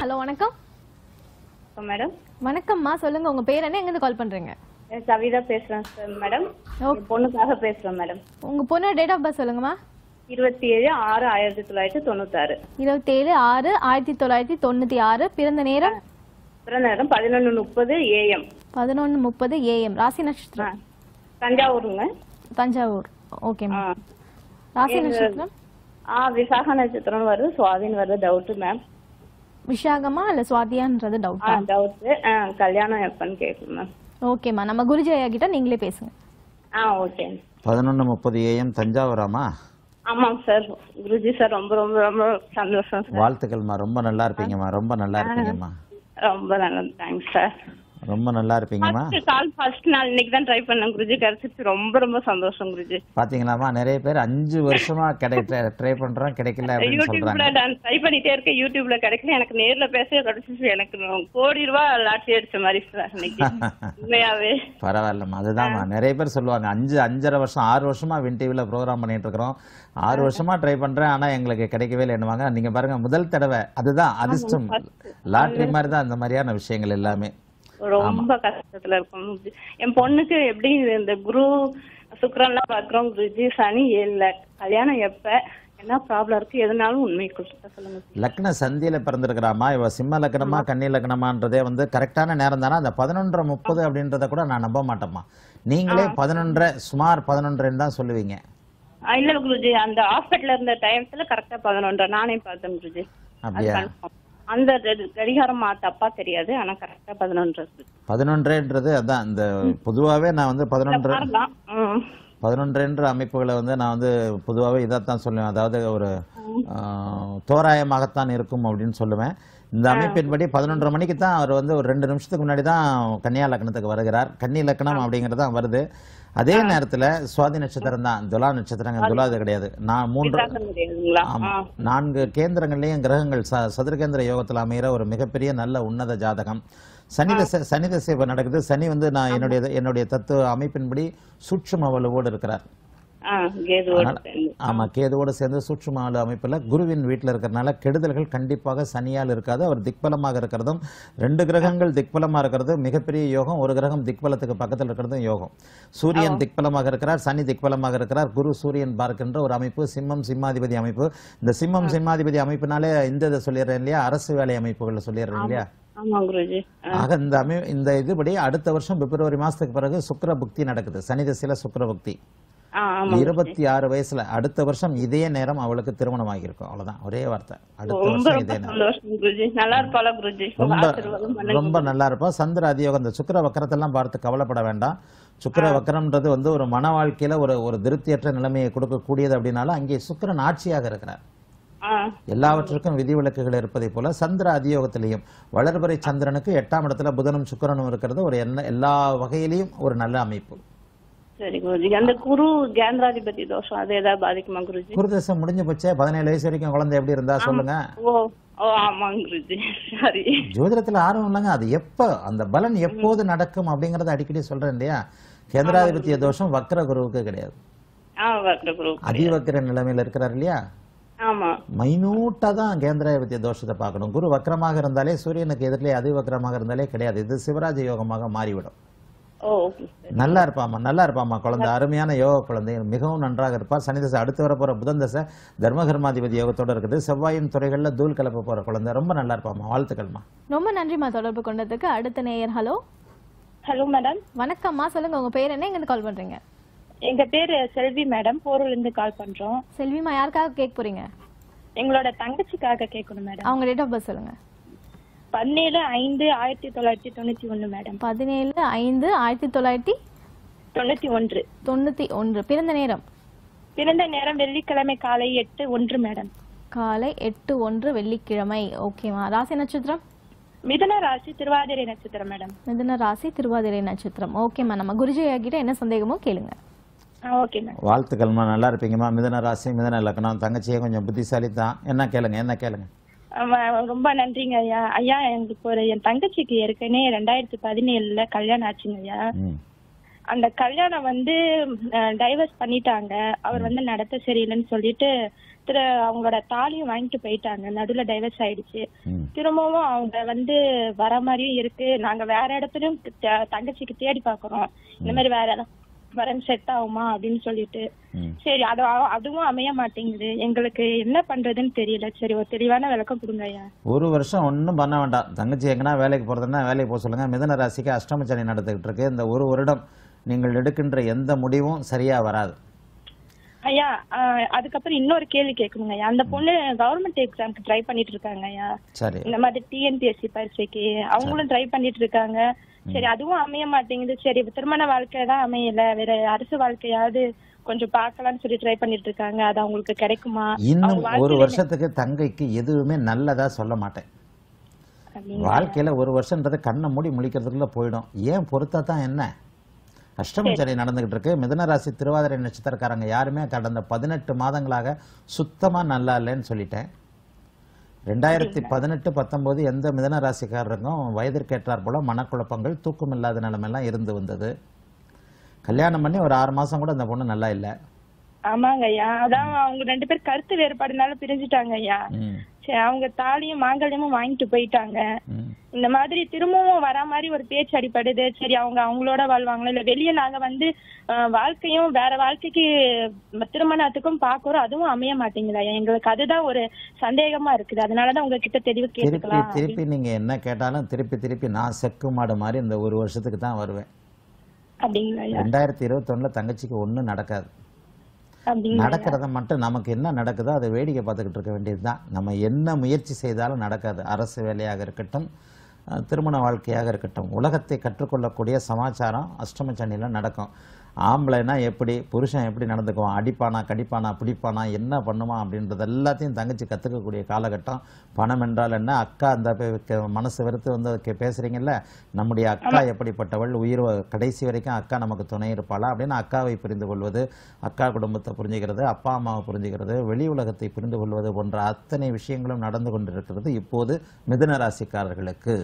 Hello வணக்கம் madam வணக்கம்மா சொல்லுங்க உங்க பேர் என்ன எங்க கால் பண்றீங்க கவிதா பேசுறேன் சார் மேடம் Okay. என் பொண்ணுக்காக பேசுறேன் மேடம் உங்க பொண்ணு டேட் ஆஃப் பர்த் சொல்லுங்கம்மா இருபத்தி ஏழு ஆறு ஆயிரத்தி தொள்ளாயிரத்தி தொண்ணூத்தாறு இருபத்தேழு ஆறு ஆயிரத்தி தொள்ளாயிரத்தி தொண்ணூத்தி ஆறு பிறந்த நேரம் பிறந்த நேரம் பதினொன்னு முப்பது ஏஎம் பதினொன்னு முப்பது ஏஎம் ராசி நட்சத்திரம் தஞ்சாவூருங்க தஞ்சாவூர் ஓகேம்மா ஆ. ராசி எங்க- நட்சத்திரம் ஆ விசாக நட்சத்திரம் வருது சுவாதின்னு வருது டவுட் மேம் விஷாகமா இல்ல சுவாதியான்றது ஆ டவுட்டா டவுட் கல்யாணம் எப்பன்னு கேட்கணும் மேம் ஓகேம்மா நம்ம குருஜி ஐயா கிட்ட நீங்களே பேசுங்க ஆ ஓகே பதினொன்று முப்பது ஏஎம் தஞ்சாவூராமா ஆமாங்க சார் குருஜி சார் ரொம்ப ரொம்ப ரொம்ப சந்தோஷம் சார் வாழ்த்துக்கள்மா ரொம்ப நல்லா இருப்பீங்கம்மா ரொம்ப நல்லா இருப்பீங்கம்மா ரொம்ப நல்லது தேங்க்ஸ் சார் ரொம்ப நல்லா இருப்பீங்கம்மா ஃபர்ஸ்ட் கால் ஃபர்ஸ்ட் நாள் இன்னைக்கு தான் ட்ரை பண்ணேன் குருஜி கிடைச்சிச்சு ரொம்ப ரொம்ப சந்தோஷம் குருஜி பாத்தீங்களாம்மா நிறைய பேர் அஞ்சு வருஷமா கிடை ட்ரை பண்றோம் கிடைக்கல அப்படின்னு யூடியூப்ல சொல்றாங்க நான் ட்ரை பண்ணிட்டே இருக்கேன் யூடியூப்ல கிடைக்கல எனக்கு நேர்ல பேச கிடைச்சிச்சு எனக்கு கோடி ரூபாய் லாட்டரி அடிச்ச மாதிரி சார் இன்னைக்கு உண்மையாவே பரவாயில்லம்மா அதுதான்மா நிறைய பேர் சொல்லுவாங்க அஞ்சு அஞ்சரை வருஷம் ஆறு வருஷமா வின் டிவியில் ப்ரோக்ராம் பண்ணிட்டு இருக்கிறோம் ஆறு வருஷமா ட்ரை பண்றேன் ஆனா எங்களுக்கு கிடைக்கவே இல்லை என்னவாங்க நீங்க பாருங்க முதல் தடவை அதுதான் அதிர்ஷ்டம் லாட்ரி மாதிரி தான் இந்த மாதிரியான விஷயங்கள் எல்லாமே ரொம்ப கஷ்டத்துல இருக்கும் குருஜி. என் பொண்ணுக்கு எப்படி இந்த குரு சுக்கரன்லாம் பாக்குறோம் குருஜி சனி ஏழுல கல்யாணம் எப்ப என்ன ப்ராப்ளம் இருக்கு எதுனாலும் உண்மை கொடுத்த சொல்லுங்க லக்ன சந்தியில பிறந்திருக்கிறாமா இவ சிம்ம லக்னமா கன்னி லக்னமான்றதே வந்து கரெக்டான நேரம் தானே அந்த பதினொன்றரை முப்பது அப்படின்றத கூட நான் நம்ப மாட்டேம்மா நீங்களே பதினொன்றரை சுமார் பதினொன்றரைன்னு தான் சொல்லுவீங்க ஆ, இல்ல குருஜி அந்த ஹாஸ்பிட்டல்ல இருந்த டைம்ஸ்ல கரெக்டா பதினொன்றரை நானே பார்த்தேன் குருஜி அது அப்படியா confirm. அந்த க- கடிகாரம் மா- தப்பா தெரியாது ஆனா கரெக்டா பதினொன்றரை குருஜி. பதினொன்றரைன்றது அதான் இந்த பொதுவாகவே நான் வந்து பதினொன்று மாறலாம். ம். பதினொன்றுன்ற அமைப்புகளை வந்து நான் வந்து பொதுவாகவே இதைத்தான் சொல்லுவேன் அதாவது ஒரு ஆ, தோராயமாகத்தான் இருக்கும் அப்படின்னு சொல்லுவேன் இந்த அமைப்பின்படி பதினொன்றரை மணிக்கு தான் அவர் வந்து ஒரு ரெண்டு நிமிஷத்துக்கு முன்னாடி தான் கன்னியா லக்னத்துக்கு வருகிறார் கன்னி லக்னம் அப்படிங்கிறது தான் வருது அதே நேரத்துல சுவாதி நட்சத்திரம் தான் துலா நட்சத்திரங்க துலா இது கிடையாது நான் மூன்று வித்தியாசம் தெரியாதுங்களா ஆமா ஆ. நான்கு கேந்திரங்கள்லயும் கிரகங்கள் ச சதுரகேந்திர யோகத்தில் அமைகிற ஒரு மிகப்பெரிய நல்ல உன்னத ஜாதகம் சனி தசை சனி தசை இப்ப நடக்குது சனி வந்து நான் என்னுடைய என்னுடைய தத்துவ அமைப்பின்படி சூட்சும வலுவோடு இருக்கிறார் ஆ, கேதுவோட அதனால- சேர்ந்து. ஆமா கேதுவோடு சேர்ந்து சூட்சும வலு அமைப்புல குருவின் வீட்டில் இருக்கிறனால கெடுதல்கள் கண்டிப்பாக சனியால் இருக்காது அவர் திக்பலமாக இருக்கிறதும் ரெண்டு கிரகங்கள் திக்பலமா இருக்கிறது மிகப்பெரிய யோகம் ஒரு கிரகம் திக்பலத்துக்கு பக்கத்தில் இருக்கிறதும் யோகம் சூரியன் திக்பலமாக இருக்கிறார் சனி திக்பலமாக இருக்கிறார் குரு சூரியன் பார்க்கின்ற ஒரு அமைப்பு சிம்மம் சிம்மாதிபதி அமைப்பு இந்த சிம்மம் சிம்மாதிபதி அமைப்பினாலே இந்த இதை சொல்லிடுறேன் இல்லையா அரசு வேலை அமைப்புகளை சொல்லிடுறேன் இல்லையா ஆமா குருஜி ஆ. ஆக இந்த அமை இந்த இதுபடி அடுத்த வருஷம் பிப்ரவரி மாசத்துக்கு பிறகு சுக்கிர புக்தி நடக்குது சனி திசையில சுக்கிர புக்தி ஆ, ஆமா இருபத்தி ஆறு வயசுல அடுத்த வருஷம் இதே நேரம் அவளுக்கு திருமணம் ஆகியிருக்கும் அவ்வளவுதான் ஒரே வார்த்தை அடுத்த ரொம்ப வருஷம் ரொம்ப இதே நேரம் சந்தோஷம் குருஜி நல்லா இருப்பாளா குருஜி உங்க ரொம்ப ஆசீர்வாதம் பண்ணுங்க ரொம்ப நல்லா இருப்பா சந்திர அதியோகம் இந்த சுக்கிர வக்கரத்தெல்லாம் பார்த்து கவலைப்பட வேண்டாம் சுக்கிர வக்கரம்ன்றது வந்து ஒரு மன வாழ்க்கையில ஒரு ஒரு திருப்தியற்ற நிலைமையை கொடுக்கக்கூடியது அப்படின்னாலும் அங்கே சுக்கிரன் ஆட்சியாக இருக்கிறார் ஆ, எல்லாவற்றுக்கும் விதிவிலக்குகள் இருப்பதை போல சந்திர அதியோகத்திலையும் வளர்பறை சந்திரனுக்கு எட்டாம் இடத்துல புதனும் சுக்கிரனும் இருக்கிறது ஒரு என்ன எல்லா வகையிலையும் ஒரு நல்ல அமைப்பு சரி குருஜி அந்த குரு கேந்திராதிபதி தோஷம் அது ஏதாவது பாதிக்குமா குருஜி குருதசம் முடிஞ்சு போச்சே பதினேழு வயசு வரைக்கும் குழந்தை எப்படி இருந்தா சொல்லுங்க ஓ ஓ ஆமாங்க குருஜி சரி ஜோதிடத்துல ஆர்வம் இல்லைங்க அது எப்ப அந்த பலன் எப்போது நடக்கும் அப்படிங்கறத அடிக்கடி சொல்றேன் இல்லையா கேந்திராதிபத்திய தோஷம் வக்ர குருவுக்கு கிடையாது ஆ வக்ர குரு அதிவக்ர நிலைமையில இருக்கிறார் இல்லையா ஆமா மைனூட்டா தான் கேந்திராதிபத்திய தோஷத்தை பார்க்கணும் குரு வக்ரமாக இருந்தாலே சூரியனுக்கு எதிரிலே அதிவக்ரமாக இருந்தாலே கிடையாது இது சிவராஜ யோகமாக மாறிவிடும் ஓ ஓகே சரி நல்லா இருப்பாமா நல்லா இருப்பாமா குழந்தை அருமையான யோக குழந்தை மிகவும் நன்றாக இருப்பார் சனி தசை அடுத்து வர போற புதன் தசை தர்மகர்மாதிபதி யோகத்தோட இருக்குது செவ்வாயின் துறைகள்ல தூள் கலப்ப போற குழந்தை ரொம்ப நல்லா இருப்பாமா வாழ்த்துக்கள்மா ரொம்ப நன்றிம்மா தொடர்பு கொண்டதுக்கு அடுத்த நேயர் ஹலோ ஹலோ மேடம் வணக்கம்மா சொல்லுங்க உங்க பேர் என்ன எங்க கால் பண்றீங்க எங்க பேரு செல்வி மேடம் போரூர்ல இருந்து கால் பண்றோம் செல்விமா யாருக்காக கேட்க போறீங்க எங்களோட தங்கச்சிக்காக கேட்கணும் மேடம் அவங்க டேட் ஆஃப் பர்த் சொல்லுங்க பதினேழு ஐந்து ஆயிரத்தி தொள்ளாயிரத்தி தொண்ணூத்தி ஒண்ணு மேடம் பதினேழு ஐந்து ஆயிரத்தி தொள்ளாயிரத்தி தொண்ணூத்தி ஒன்று தொண்ணூத்தி ஒன்று பிறந்த நேரம் பிறந்த நேரம் வெள்ளிக்கிழமை காலை எட்டு ஒன்று மேடம் காலை எட்டு ஒன்று வெள்ளிக்கிழமை ஓகேவா ராசி நட்சத்திரம் மிதுன ராசி திருவாதிரை நட்சத்திரம் மேடம் மிதுன ராசி திருவாதிரை நட்சத்திரம் ஓகேம்மா நம்ம குருஜி கிட்ட என்ன சந்தேகமோ கேளுங்க ஓகே மேடம் வாழ்த்துக்கள்மா நல்லா இருப்பீங்கம்மா மிதன ராசி மிதன லக்னம் தங்கச்சியே கொஞ்சம் புத்திசாலி தான் என்ன கேளுங்க என்ன கேளுங்க ஆமா, ரொம்ப நன்றிங்க ஐயா ஐயா எங்களுக்கு ஒரு என் தங்கச்சிக்கு ஏற்கனவே ரெண்டாயிரத்தி பதினேழுல கல்யாணம் ஆச்சுங்க ஐயா ம் அந்த கல்யாணம் வந்து டைவர்ஸ் பண்ணிட்டாங்க அவர் வந்து நடத்த சரியில்லைன்னு சொல்லிட்டு திரு அவங்களோட தாலியும் வாங்கிட்டு போயிட்டாங்க நடுவுல டைவர்ஸ் ஆயிடுச்சு ம் திரும்பவும் அவங்க வந்து வர மாதிரியும் இருக்கு நாங்க வேற இடத்துலயும் த- தங்கச்சிக்கு தேடி பாக்குறோம் இந்த மாதிரி வேற இடம் வரன் செட் ஆகுமா அப்படின்னு சொல்லிட்டு ம் சரி அது அ- அதுவும் அமைய மாட்டேங்குது எங்களுக்கு என்ன பண்றதுன்னு தெரியல சரி ஒரு தெளிவான விளக்கம் கொடுங்க ஐயா ஒரு வருஷம் ஒன்றும் பண்ண வேண்டாம் தங்கச்சி எங்கன்னா வேலைக்கு போகிறதுனா வேலைக்கு போக சொல்லுங்கள் மிதன ராசிக்கு அஷ்டம சனி நடந்துக்கிட்டு இருக்கு இந்த ஒரு வருடம் நீங்கள் எடுக்கின்ற எந்த முடிவும் சரியாக வராது ஐயா ஆஹ் அதுக்கப்புறம் இன்னொரு கேள்வி கேட்கணுங்க ஐயா அந்த பொண்ணு கவர்மெண்ட் எக்ஸாம்க்கு ட்ரை பண்ணிட்டு இருக்காங்க ஐயா சரி இந்த மாதிரி டிஎன்பிஎஸ்சி பரீட்சைக்கு அவங்களும் ட்ரை பண்ணிட்டு இருக்காங்க சரி அதுவும் அமைய மாட்டேங்குது சரி திருமண வாழ்க்கை தான் அமையல வேற அரசு வாழ்க்கையாவது கொஞ்சம் பார்க்கலாம்னு சொல்லி ட்ரை பண்ணிட்டு இருக்காங்க அது அவங்களுக்கு கிடைக்குமா இன்னும் அவங்க ஒரு வாழ்க்கையில வருஷத்துக்கு தங்கைக்கு எதுவுமே நல்லதா சொல்ல மாட்டேன் அப்படிங்களா? வாழ்க்கையில ஒரு வருஷன்றது கண்ணை மூடி முழிக்கிறதுக்குள்ள போயிடும் ஏன் பொறுத்தா தான் என்ன அஷ்டம சனி நடந்துகிட்டு இருக்கு மிதன ராசி திருவாதிரை நட்சத்திரக்காரங்க யாருமே கடந்த பதினெட்டு மாதங்களாக சுத்தமா நல்லா இல்லைன்னு சொல்லிட்டேன் ரெண்டாயிரத்தி பதினெட்டு பத்தொம்போது எந்த மிதன ராசிக்காரருக்கும் வயதிற்கேற்றார் போல மனக்குழப்பங்கள் தூக்கம் இல்லாத நிலைமையெல்லாம் இருந்து வந்தது கல்யாணம் பண்ணி ஒரு ஆறு மாசம் கூட அந்த பொண்ணு நல்லா இல்லை ஆமாங்க ஐயா அதான் அவங்க ரெண்டு பேர் கருத்து வேறுபாடுனால பிரிஞ்சுட்டாங்க ஐயா ம் சரி அவங்க தாலியும் மாங்கல்யமும் வாங்கிட்டு போயிட்டாங்க ம் இந்த மாதிரி திரும்பவும் வரா மாதிரி ஒரு பேச்சு அடிப்படுது சரி அவங்க அவங்களோட வாழ்வாங்களா இல்ல வெளியே நாங்க வந்து அஹ், வாழ்க்கையும் வேற வாழ்க்கைக்கு ம- திருமணத்துக்கும் பாக்குறோம் அதுவும் அமைய மாட்டேங்குதா எங்களுக்கு அதுதான் ஒரு சந்தேகமா இருக்குது அதனாலதான் உங்ககிட்ட தெளிவு திருப்பி கேட்டுக்கலாம் திருப்பி நீங்க என்ன கேட்டாலும் திருப்பி திருப்பி நான் செக்கு மாடு மாதிரி இந்த ஒரு வருஷத்துக்கு தான் வருவேன் அப்படிங்களா ஐயா ரெண்டாயிரத்தி இருபத்தொன்னுல தங்கச்சிக்கு ஒண்ணும் நடக்காது அப்படிங்களா நடக்கிறத மட்டும் நமக்கு என்ன நடக்குதோ அதை வேடிக்கை பார்த்துக்கிட்டு இருக்க வேண்டியதுதான் நம்ம என்ன முயற்சி செய்தாலும் நடக்காது அரசு வேலையாக இருக்கட்டும் அஹ், திருமண வாழ்க்கையாக இருக்கட்டும் உலகத்தை கற்றுக்கொள்ளக்கூடிய சமாச்சாரம் அஷ்டம சனியில் நடக்கும் ஆம்பளைனா எப்படி புருஷன் எப்படி நடந்துக்குவான் அடிப்பானா கடிப்பானா பிடிப்பானா என்ன பண்ணுவான் அப்படின்றது எல்லாத்தையும் தங்கச்சி கற்றுக்கக்கூடிய காலகட்டம் பணம் என்றால் என்ன அக்கா அந்த பே- கே- மனசு வெறுத்து வந்து கே- பேசுறீங்கல்ல நம்முடைய அக்கா எப்படிப்பட்டவள் உயிர் வ- கடைசி வரைக்கும் அக்கா நமக்கு துணை இருப்பாளா அப்படின்னு அக்காவை புரிந்து கொள்வது அக்கா குடும்பத்தை புரிஞ்சுக்கிறது அப்பா அம்மாவை புரிஞ்சுக்கிறது வெளி உலகத்தை புரிந்து கொள்வது போன்ற அத்தனை விஷயங்களும் நடந்து கொண்டிருக்கிறது இப்போது மிதுன ராசிக்காரர்களுக்கு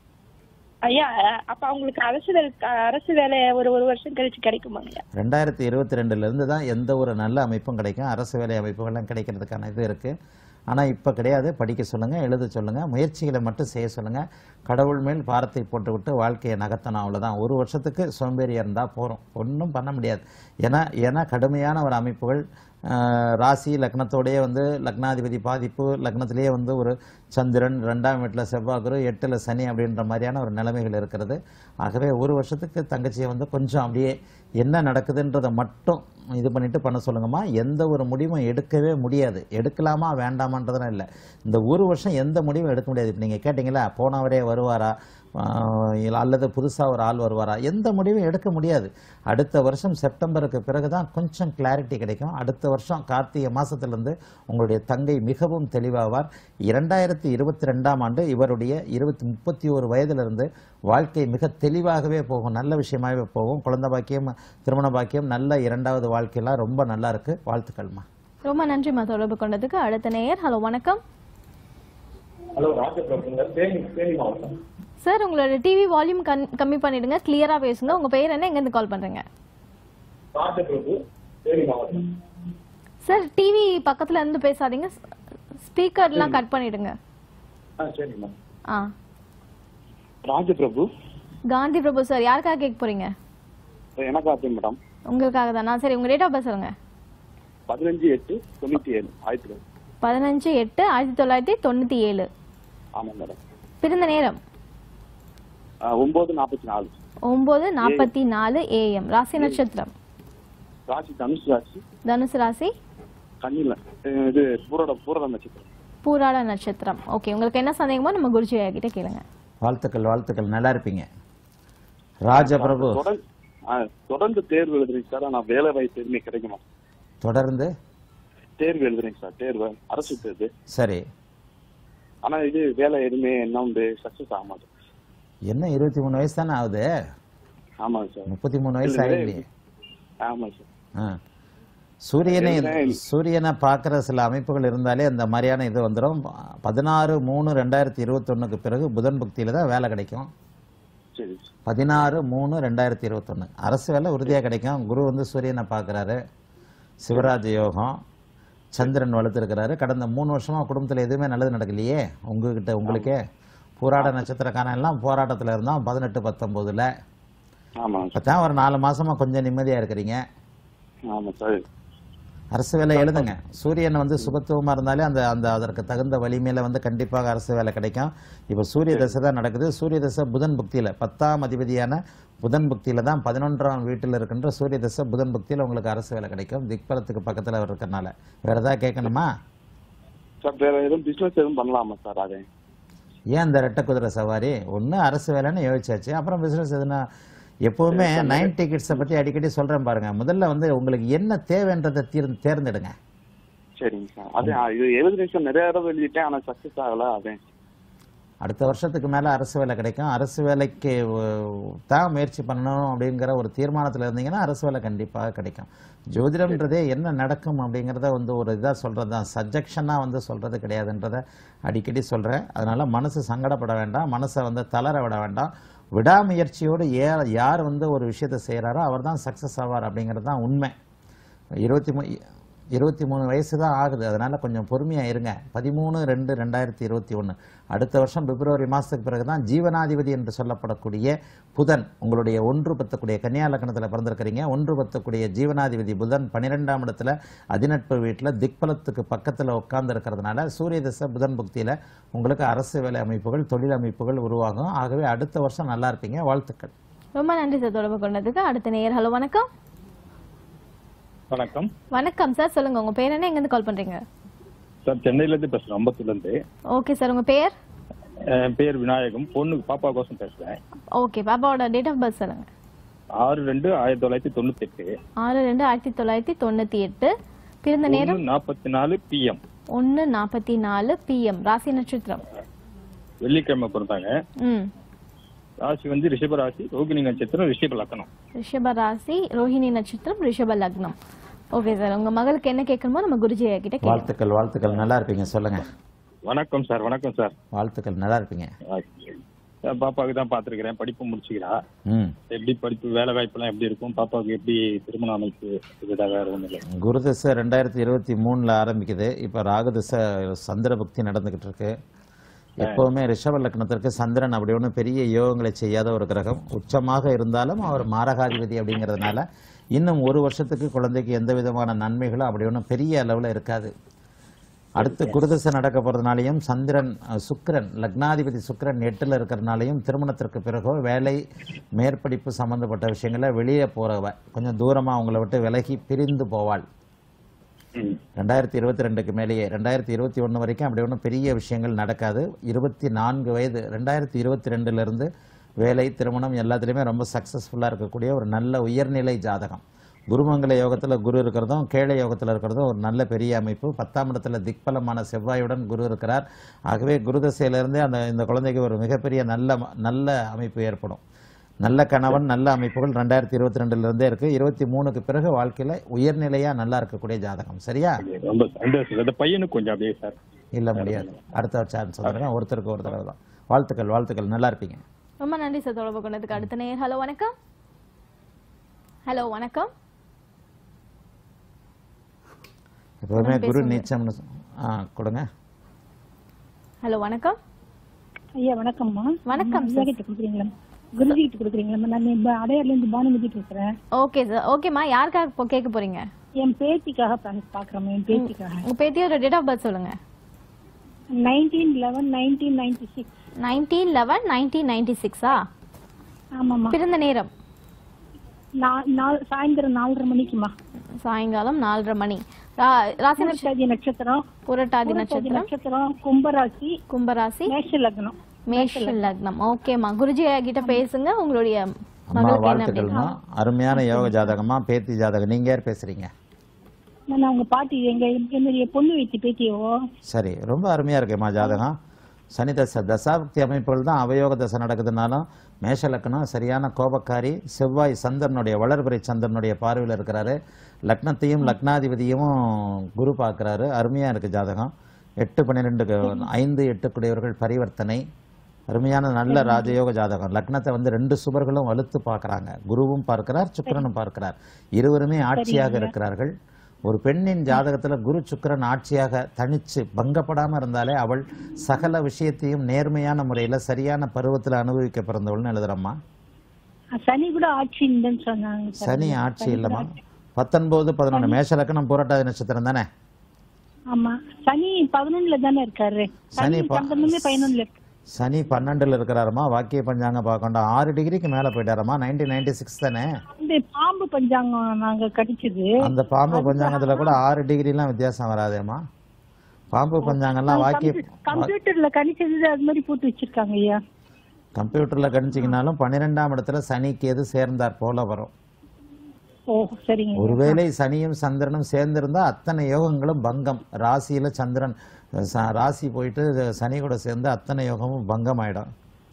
ஐயா அப்ப அவங்களுக்கு அரசு வேலை அரசு வேலை ஒரு ஒரு வருஷம் கழிச்சு கிடைக்குமாங்க ஐயா ரெண்டாயிரத்தி இருபத்தி ரெண்டுலேருந்து தான் எந்த ஒரு நல்ல அமைப்பும் கிடைக்கும் அரசு வேலை அமைப்புகள்லாம் கிடைக்கிறதுக்கான இது இருக்குது ஆனால் இப்போ கிடையாது படிக்க சொல்லுங்கள் எழுத சொல்லுங்கள் முயற்சிகளை மட்டும் செய்ய சொல்லுங்கள் கடவுள் மேல் பாரத்தை போட்டுவிட்டு வாழ்க்கையை நகர்த்தணும் அவ்வளோதான் ஒரு வருஷத்துக்கு சோம்பேறியாக இருந்தால் போகிறோம் ஒன்றும் பண்ண முடியாது ஏன்னா ஏன்னா கடுமையான ஒரு அமைப்புகள் ஆஹ், ராசி லக்னத்தோடயே வந்து லக்னாதிபதி பாதிப்பு லக்னத்திலேயே வந்து ஒரு சந்திரன் ரெண்டாம் வீட்டில் செவ்வாய் குரு எட்டில் சனி அப்படின்ற மாதிரியான ஒரு நிலைமைகள் இருக்கிறது ஆகவே ஒரு வருஷத்துக்கு தங்கச்சியை வந்து கொஞ்சம் அப்படியே என்ன நடக்குதுன்றதை மட்டும் இது பண்ணிட்டு பண்ண சொல்லுங்கம்மா எந்த ஒரு முடிவும் எடுக்கவே முடியாது எடுக்கலாமா வேண்டாமான்றதுலாம் இல்லை இந்த ஒரு வருஷம் எந்த முடிவும் எடுக்க முடியாது இப்போ நீங்கள் கேட்டிங்களா போனவரே வருவாரா ஆஹ் இல்ல அல்லது புதுசாக ஒரு ஆள் வருவாரா எந்த முடிவும் எடுக்க முடியாது அடுத்த வருஷம் செப்டம்பருக்கு பிறகு தான் கொஞ்சம் கிளாரிட்டி கிடைக்கும் அடுத்த வருஷம் கார்த்திகை மாதத்துலேருந்து உங்களுடைய தங்கை மிகவும் தெளிவாவார் இரண்டாயிரத்தி இருபத்தி ரெண்டாம் ஆண்டு இவருடைய இருபத்தி முப்பத்தி ஒரு வயதிலிருந்து வாழ்க்கை மிக தெளிவாகவே போகும் நல்ல விஷயமாகவே போகும் குழந்தை பாக்கியம் திருமண பாக்கியம் நல்ல இரண்டாவது வாழ்க்கையெல்லாம் ரொம்ப நல்லா இருக்கு வாழ்த்துக்கள்மா ரொம்ப நன்றிம்மா தொடர்பு கொண்டதுக்கு அடுத்த நேயர் ஹலோ வணக்கம் ஹலோ ராஜபிரபுங்க தேனி தேனி மாவட்டம் சார் உங்களோட டிவி வால்யூம் கம்மி பண்ணிடுங்க கிளியரா பேசுங்க உங்க பேர் என்ன எங்கேருந்து கால் பண்றீங்க ராஜபிரபு தேனி மாவட்டம் சார் டிவி பக்கத்துல இருந்து பேசாதீங்க ஸ்பீக்கர்லாம் கட் பண்ணிடுங்க ஆ சரிம்மா ஆ ராஜபிரபு காந்தி பிரபு சார் யாருக்காக கேட்க போறீங்க எனக்கு ஆச்சு மேடம் உங்களுக்காக தானா சரி உங்க டேட் ஆஃப் பர்த் சொல்லுங்க பதினஞ்சு எட்டு தொண்ணூத்தி ஏழு ஆயிரத்தி தொள்ளாயிரத்தி பதினஞ்சு எட்டு ஆயிரத்தி தொள்ளாயிரத்தி தொண்ணூத்தி ஏழு ஆமாம் மேடம் பிறந்த நேரம் ஒன்பது நாற்பத்தி நாலு ஒன்பது நாற்பத்தி நாலு ஏஎம் ராசி நட்சத்திரம் ராசி தனுஷ் ராசி தனுசு ராசி கண்ணில அஹ் இது பூரோட பூரோட நட்சத்திரம் பூராட நட்சத்திரம் ஓகே உங்களுக்கு என்ன சந்தேகமோ நம்ம குருஜி கிட்ட கேளுங்க வாழ்த்துக்கள் வாழ்த்துக்கள் நல்லா இருப்பீங்க ராஜபிரபு தொடர்ந்து ஆ, தொடர்ந்து தேர்வு எழுதுறீங்க சார் ஆனா வேலை வாய்ப்பு எதுவுமே கிடைக்குமா தொடர்ந்து தேர்வு எழுதுறீங்க சார் தேர்வு அரசு தேர்வு சரி ஆனா இது வேலை எதுவுமே என்ன உண்டு சக்சஸ் ஆக மாட்டேன் என்ன இருபத்தி மூணு வயசு தானே ஆகுது ஆமாங்க சார் முப்பத்தி மூணு வயசு இல்ல, ஆகலையே ஆமாங்க சார் ஆ. சூரியனை என்ன- சூரியனை பார்க்குற சில அமைப்புகள் இருந்தாலே அந்த மாதிரியான இது வந்துடும் பதினாறு மூணு ரெண்டாயிரத்தி இருபத்தொன்னுக்கு பிறகு புதன் பக்தியில தான் வேலை கிடைக்கும் சரி பதினாறு மூணு ரெண்டாயிரத்தி இருபத்தொன்று அரசு வேலை உறுதியாக கிடைக்கும் குரு வந்து சூரியனை பார்க்குறாரு சிவராஜ யோகம் சந்திரன் வளர்த்துருக்கிறாரு கடந்த மூணு வருஷமா குடும்பத்தில் எதுவுமே நல்லது நடக்கலையே உங்ககிட்ட உங்களுக்கே போராட நட்சத்திரக்காரன் எல்லாம் போராட்டத்தில் இருந்தோம் பதினெட்டு பத்தொம்போதில் ஆமாம் இப்போ தான் ஒரு நாலு மாசமா கொஞ்சம் நிம்மதியாக இருக்கிறீங்க ஆமாம் சார் அரசு வேலை எழுதுங்க சூரியன் வந்து சுபத்துவமா இருந்தாலே அந்த அந்த அதற்கு தகுந்த வலிமையில வந்து கண்டிப்பாக அரசு வேலை கிடைக்கும் இப்போ சூரிய தசை தான் நடக்குது சூரிய தசை புதன் புக்தியில பத்தாம் அதிபதியான புதன் புக்தியில தான் பதினொன்றாம் வீட்டில் இருக்கின்ற சூரிய தசை புதன் புக்தியில உங்களுக்கு அரசு வேலை கிடைக்கும் திக்பலத்துக்கு பக்கத்துல அவர் இருக்கறனால வேற ஏதாவது கேட்கணுமா சார் வேற எதுவும் பிஸ்னஸ் எதுவும் பண்ணலாமா சார் அதே ஏன் இந்த ரெட்டை குதிரை சவாரி ஒண்ணு அரசு வேலைன்னு யோசிச்சாச்சு அப்புறம் பிசினஸ் எதுனா எப்பவுமே நைன் டிக்கெட்ஸை பற்றி அடிக்கடி சொல்றேன் பாருங்க முதல்ல வந்து உங்களுக்கு என்ன தேவைன்றதை தீர் தேர்ந்தெடுங்க சரிங்க சார் அதே ஆ, இது எழுதுறேன் சார் நிறைய தடவை எழுதிட்டேன் ஆனால் சக்ஸஸ் ஆகல அதே அடுத்த வருஷத்துக்கு மேலே அரசு வேலை கிடைக்கும் அரசு வேலைக்கு அஹ், தான் முயற்சி பண்ணணும் அப்படிங்கிற ஒரு தீர்மானத்தில் இருந்தீங்கன்னா அரசு வேலை கண்டிப்பாக கிடைக்கும் ஜோதிடம்ன்றதே என்ன நடக்கும் அப்படிங்கிறத வந்து ஒரு இதாக சொல்கிறது தான் சஜெக்ஷனாக வந்து சொல்கிறது கிடையாதுன்றதை அடிக்கடி சொல்கிறேன் அதனால் மனசு சங்கடப்பட வேண்டாம் மனசை வந்து தளர விட வேண்டாம் விடாமுயற்சியோடு ஏ யார் வந்து ஒரு விஷயத்தை செய்கிறாரோ அவர் தான் சக்ஸஸ் ஆவார் அப்படிங்கிறது தான் உண்மை இருபத்தி மூ இருபத்தி மூணு வயசு தான் ஆகுது அதனால் கொஞ்சம் பொறுமையாக இருங்க பதிமூணு ரெண்டு ரெண்டாயிரத்தி இருபத்தி ஒன்று அடுத்த வருஷம் பிப்ரவரி மாதத்துக்கு பிறகு தான் ஜீவனாதிபதி என்று சொல்லப்படக்கூடிய புதன் உங்களுடைய ஒன்று பத்தக்கூடிய கன்னியா லக்னத்தில் பிறந்திருக்கிறீங்க ஒன்று பத்தக்கூடிய ஜீவனாதிபதி புதன் பன்னிரெண்டாம் இடத்துல அதிநட்பு வீட்டில் திக்பலத்துக்கு பக்கத்தில் உட்கார்ந்து இருக்கிறதுனால சூரிய தசை புதன் புக்தியில் உங்களுக்கு அரசு வேலை அமைப்புகள் தொழில் அமைப்புகள் உருவாகும் ஆகவே அடுத்த வருஷம் நல்லா இருப்பீங்க வாழ்த்துக்கள் ரொம்ப நன்றி சார் தொடர்பு கொண்டதுக்கு அடுத்த நேயர் ஹலோ வணக்கம் வணக்கம் வணக்கம் சார் சொல்லுங்க உங்க பேர் என்ன எங்கேருந்து கால் பண்றீங்க சார் சென்னையிலேருந்து பேசுகிறேன் அம்பத்தூர்லேருந்து ஓகே சார் உங்க பேர் என் பேர் விநாயகம் பொண்ணுக்கு பாப்பா கோசம் பேசுகிறேன் ஓகே பாப்பாவோட டேட் ஆஃப் பர்த் சொல்லுங்க ஆறு ரெண்டு ஆயிரத்தி தொள்ளாயிரத்தி தொண்ணூத்தி எட்டு ஆறு ரெண்டு ஆயிரத்தி தொள்ளாயிரத்தி தொண்ணூத்தி எட்டு பிறந்த நேரம் ஒன்று நாற்பத்தி நாலு பிஎம் ஒன்று நாற்பத்தி நாலு பிஎம் ராசி நட்சத்திரம் வெள்ளிக்கிழமை பிறந்தாங்க ம் ராசி வந்து ரிஷப ராசி ரோகிணி நட்சத்திரம் ரிஷப லக்கணம் ரிஷப ராசி ரோஹிணி நட்சத்திரம் ரிஷப லக்னம் ஓகே சார் உங்க மகளுக்கு என்ன கேட்கணுமோ நம்ம குருஜி கிட்ட கேட்கலாம் வாழ்த்துக்கள் வாழ்த்துக்கள் நல்லா இருப்பீங்க சொல்லுங்க வணக்கம் சார் வணக்கம் சார் வாழ்த்துக்கள் நல்லா இருப்பீங்க சார் பாப்பாவுக்கு தான் பார்த்துருக்கிறேன் படிப்பு முடிச்சுக்கிறா ம் எப்படி படிப்பு வேலை வாய்ப்புலாம் எப்படி இருக்கும் பாப்பாவுக்கு எப்படி திருமண அமைப்பு இதுதான் வேற ஒன்றும் இல்லை குரு திசை ரெண்டாயிரத்தி இருபத்தி மூணில் ஆரம்பிக்குது இப்போ ராகு திசை சந்திர பக்தி நடந்துக்கிட்டு இருக்கு எப்போவுமே ரிஷப லக்னத்திற்கு சந்திரன் அப்படி ஒன்றும் பெரிய யோகங்களை செய்யாத ஒரு கிரகம் உச்சமாக இருந்தாலும் அவர் மாரகாதிபதி அப்படிங்கிறதுனால இன்னும் ஒரு வருஷத்துக்கு குழந்தைக்கு எந்த விதமான நன்மைகளும் அப்படி ஒன்றும் பெரிய அளவில் இருக்காது அடுத்து குருதசை நடக்க போகிறதுனாலையும் சந்திரன் அஹ், சுக்கிரன் லக்னாதிபதி சுக்கிரன் எட்டில் இருக்கிறதுனாலையும் திருமணத்திற்கு பிறகோ வேலை மேற்படிப்பு சம்பந்தப்பட்ட விஷயங்கள வெளியே போகிறவ கொஞ்சம் தூரமாக அவங்கள விட்டு விலகி பிரிந்து போவாள் ம் ரெண்டாயிரத்தி இருபத்தி ரெண்டுக்கு மேலேயே ரெண்டாயிரத்தி இருபத்தி ஒன்று வரைக்கும் அப்படி ஒன்றும் பெரிய விஷயங்கள் நடக்காது இருபத்தி நான்கு வயது ரெண்டாயிரத்தி இருபத்தி ரெண்டுலேருந்து வேலை திருமணம் எல்லாத்துலேயுமே ரொம்ப சக்ஸஸ்ஃபுல்லாக இருக்கக்கூடிய ஒரு நல்ல உயர்நிலை ஜாதகம் குருமங்கல யோகத்தில் குரு இருக்கிறதும் கேளை யோகத்தில் இருக்கிறதும் ஒரு நல்ல பெரிய அமைப்பு பத்தாம் இடத்துல திக்பலமான செவ்வாயுடன் குரு இருக்கிறார் ஆகவே குரு தசையிலிருந்தே அந்த இந்த குழந்தைக்கு ஒரு மிகப்பெரிய நல்ல ம- நல்ல அமைப்பு ஏற்படும் நல்ல கணவன் நல்ல அமைப்புகள் ரெண்டாயிரத்தி இருபத்தி ரெண்டுலேருந்தே இருக்குது இருபத்தி மூணுக்கு பிறகு வாழ்க்கையில் உயர்நிலையாக நல்லா இருக்கக்கூடிய ஜாதகம் சரியா ரொம்ப சந்தோஷம் இந்த பையனுக்கு கொஞ்சம் அப்படியே சார் இல்ல முடியாது அடுத்த சான்ஸ் வந்துருங்க ஒருத்தருக்கு ஒரு தடவை தான் வாழ்த்துக்கள் வாழ்த்துக்கள் நல்லா இருப்பீங்க ரொம்ப நன்றி சார் தொடர்பு கொண்டதுக்கு அடுத்த நேயர் ஹலோ வணக்கம் ஹலோ வணக்கம் எப்பவுமே குரு நீச்சம்னு சொ- ஆ கொடுங்க ஹலோ வணக்கம் ஐயா வணக்கம்மா வணக்கம் ஐயா கிட்ட கொடுக்குறீங்களா குருஜி கிட்ட கொடுக்குறீங்களா நான் இப்ப அடையார்ல இருந்து பானுமதி பேசுறேன் ஓகே சார் ஓகேம்மா யாருக்காக இப்போ கேட்க போறீங்க என் பேத்திக்காக பா- பாக்குறேன் என் பேத்திக்காக உங்க பேத்தியோட டேட் ஆஃப் பர்த் சொல்லுங்க nineteen eleven nineteen ninety six nineteen eleven nineteen ninety சிக்ஸா ஆமாம்மா பிறந்த நேரம் நா- நாலு சாயந்தரம் நாலரை மணிக்குமா சாயங்காலம் நாலரை மணி ரா- ராசி நட்சத்திரம் புரட்டாதி நட்சத்திரம் புரட்டாதி புரட்டாதி நட்சத்திரம் நட்சத்திரம் கும்பராசி கும்பராசி மேஷ லக்னம் மேஷ லக்னம் ஓகேம்மா குருஜி கிட்ட பேசுங்க உங்களுடைய அம்மா மகளுக்கு என்ன வாழ்த்துக்கள்மா அருமையான யோக ஜாதகமா பேத்தி ஜாதகம் நீங்க யார் பேசுறீங்க நான் அவங்க பாட்டி எங்க என்னுடைய பொண்ணு வைத்து பேத்தியோ சரி ரொம்ப அருமையா இருக்குமா ஜாதகம் சனி தசை தசாப்தி அமைப்புகள் தான் அவயோக தசை நடக்குதுனாலும் மேஷ லக்னம் சரியான கோபக்காரி செவ்வாய் சந்திரனுடைய வளர்பிறை சந்திரனுடைய பார்வையில் இருக்கிறாரு லக்னத்தையும் லக்னாதிபதியும் குரு பார்க்குறாரு அருமையா இருக்கு ஜாதகம் எட்டு பன்னிரெண்டு ஐந்து எட்டுக்குடையவர்கள் பரிவர்த்தனை அருமையான நல்ல ராஜயோக ஜாதகம் லக்னத்தை வந்து ரெண்டு சுபர்களும் வலுத்து பார்க்கறாங்க குருவும் பார்க்கிறார் சுக்கிரனும் பார்க்கிறார் இருவருமே ஆட்சியாக இருக்கிறார்கள் ஒரு பெண்ணின் ஜாதகத்துல குரு சுக்கிரன் ஆட்சியாக தனிச்சு பங்கப்படாம இருந்தாலே அவள் சகல விஷயத்தையும் நேர்மையான முறையில சரியான பருவத்துல அனுபவிக்க பிறந்தவள்னு எழுதுறம்மா சனி கூட ஆட்சி இல்லைன்னு சொன்னாங்க சார். சனி ஆட்சி இல்லைம்மா பத்தொன்பது பதினொன்று மேஷ லக்னம் பூரட்டாதி நட்சத்திரம் தானே ஆமா சனி பதினொன்னுல தானே இருக்காரு சனி சனி ப- பந்தொன்னு பதினொன்னுல இருக்கு சனி பன்னெண்டுல இருக்கிறாருமா வாக்கிய பஞ்சாங்க பார்க்கண்டா ஆறு டிகிரிக்கு மேல போயிட்டாரம்மா நைன்டீன் நைன்டி சிக்ஸ் தானே இந்த பாம்பு பஞ்சாங்கம் நாங்க கடிச்சது அந்த பாம்பு பஞ்சாங்கத்துல கூட ஆறு டிகிரிலாம் வித்தியாசம் வராதேம்மா பாம்பு பஞ்சாங்கம்லாம் வாக்கிய கம்ப்யூட்டர்ல கணிச்சது அது மாதிரி போட்டு வச்சிருக்காங்க ஐயா கம்ப்யூட்டர்ல கணிச்சிங்கனாலும் பன்னிரெண்டாம் இடத்துல சனிக்கு எது சேர்ந்தார் போல வரும் ஓ சரிங்க ஒருவேளை சனியும் சந்திரனும் சேர்ந்திருந்தா அத்தனை யோகங்களும் பங்கம் ராசியில சந்திரன் ச- ராசி போயிட்டு சனி கூட சேர்ந்து அத்தனை யோகமும் பங்கம் ஆயிடும்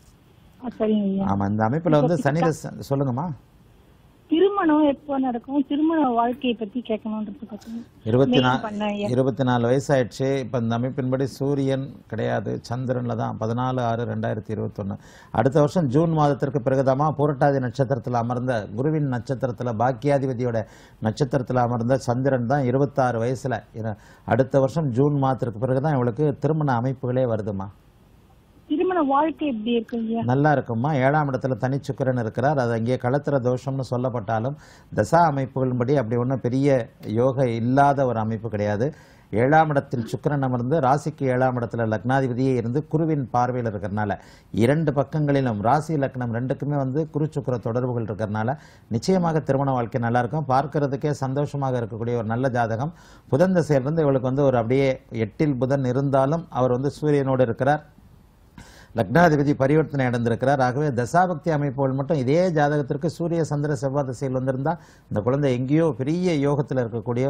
ஆ, சரிங்க ஐயா ஆமா இந்த அமைப்புல வந்து சனி தச- சொல்லுங்கம்மா திருமணம் எப்போ நடக்கும் திருமண வாழ்க்கையை பத்தி கேட்கணும்ன்றது இருபத்தி Mail நா பண்ணேன் ஐயா. இருபத்தி நாலு வயசாயிடுச்சு இப்போ இந்த அமைப்பின்படி சூரியன் கிடையாது சந்திரனில் தான் பதினாலு ஆறு ரெண்டாயிரத்தி இருபத்தொன்று அடுத்த வருஷம் ஜூன் மாதத்திற்கு பிறகுதாம்மா பூரட்டாதி நட்சத்திரத்தில் அமர்ந்த குருவின் நட்சத்திரத்தில் பாக்கியாதிபதியோட நட்சத்திரத்தில் அமர்ந்த சந்திரன் தான் இருபத்தாறு வயசில் அடுத்த வருஷம் ஜூன் மாதத்திற்கு பிறகு தான் இவளுக்கு திருமண அமைப்புகளே வருதுமா திருமண வாழ்க்கை எப்படி இருக்கு ஐயா நல்லா இருக்கும்மா ஏழாம் இடத்துல தனிச்சுக்கரன் இருக்கிறார் அது அங்கே களத்திர தோஷம்னு சொல்லப்பட்டாலும் தசா அமைப்புகளின்படி அப்படி ஒன்றும் பெரிய யோக இல்லாத ஒரு அமைப்பு கிடையாது ஏழாம் இடத்தில் சுக்கிரன் அமர்ந்து ராசிக்கு ஏழாம் இடத்துல லக்னாதிபதியே இருந்து குருவின் பார்வையில் இருக்கிறனால இரண்டு பக்கங்களிலும் ராசி லக்னம் ரெண்டுக்குமே வந்து குரு சுக்கிர தொடர்புகள் இருக்கிறனால நிச்சயமாக திருமண வாழ்க்கை நல்லா இருக்கும் பார்க்கறதுக்கே சந்தோஷமாக இருக்கக்கூடிய ஒரு நல்ல ஜாதகம் புதன் திசையிலிருந்து இவளுக்கு வந்து ஒரு அப்படியே எட்டில் புதன் இருந்தாலும் அவர் வந்து சூரியனோடு இருக்கிறார் லக்னாதிபதி பரிவர்த்தனை அடைந்திருக்கிறார் ஆகவே தசாபக்தி அமைப்புகள் மட்டும் இதே ஜாதகத்திற்கு சூரிய சந்திர செவ்வாய் திசையில் வந்திருந்தா இந்த குழந்தை எங்கேயோ பெரிய யோகத்தில் இருக்கக்கூடிய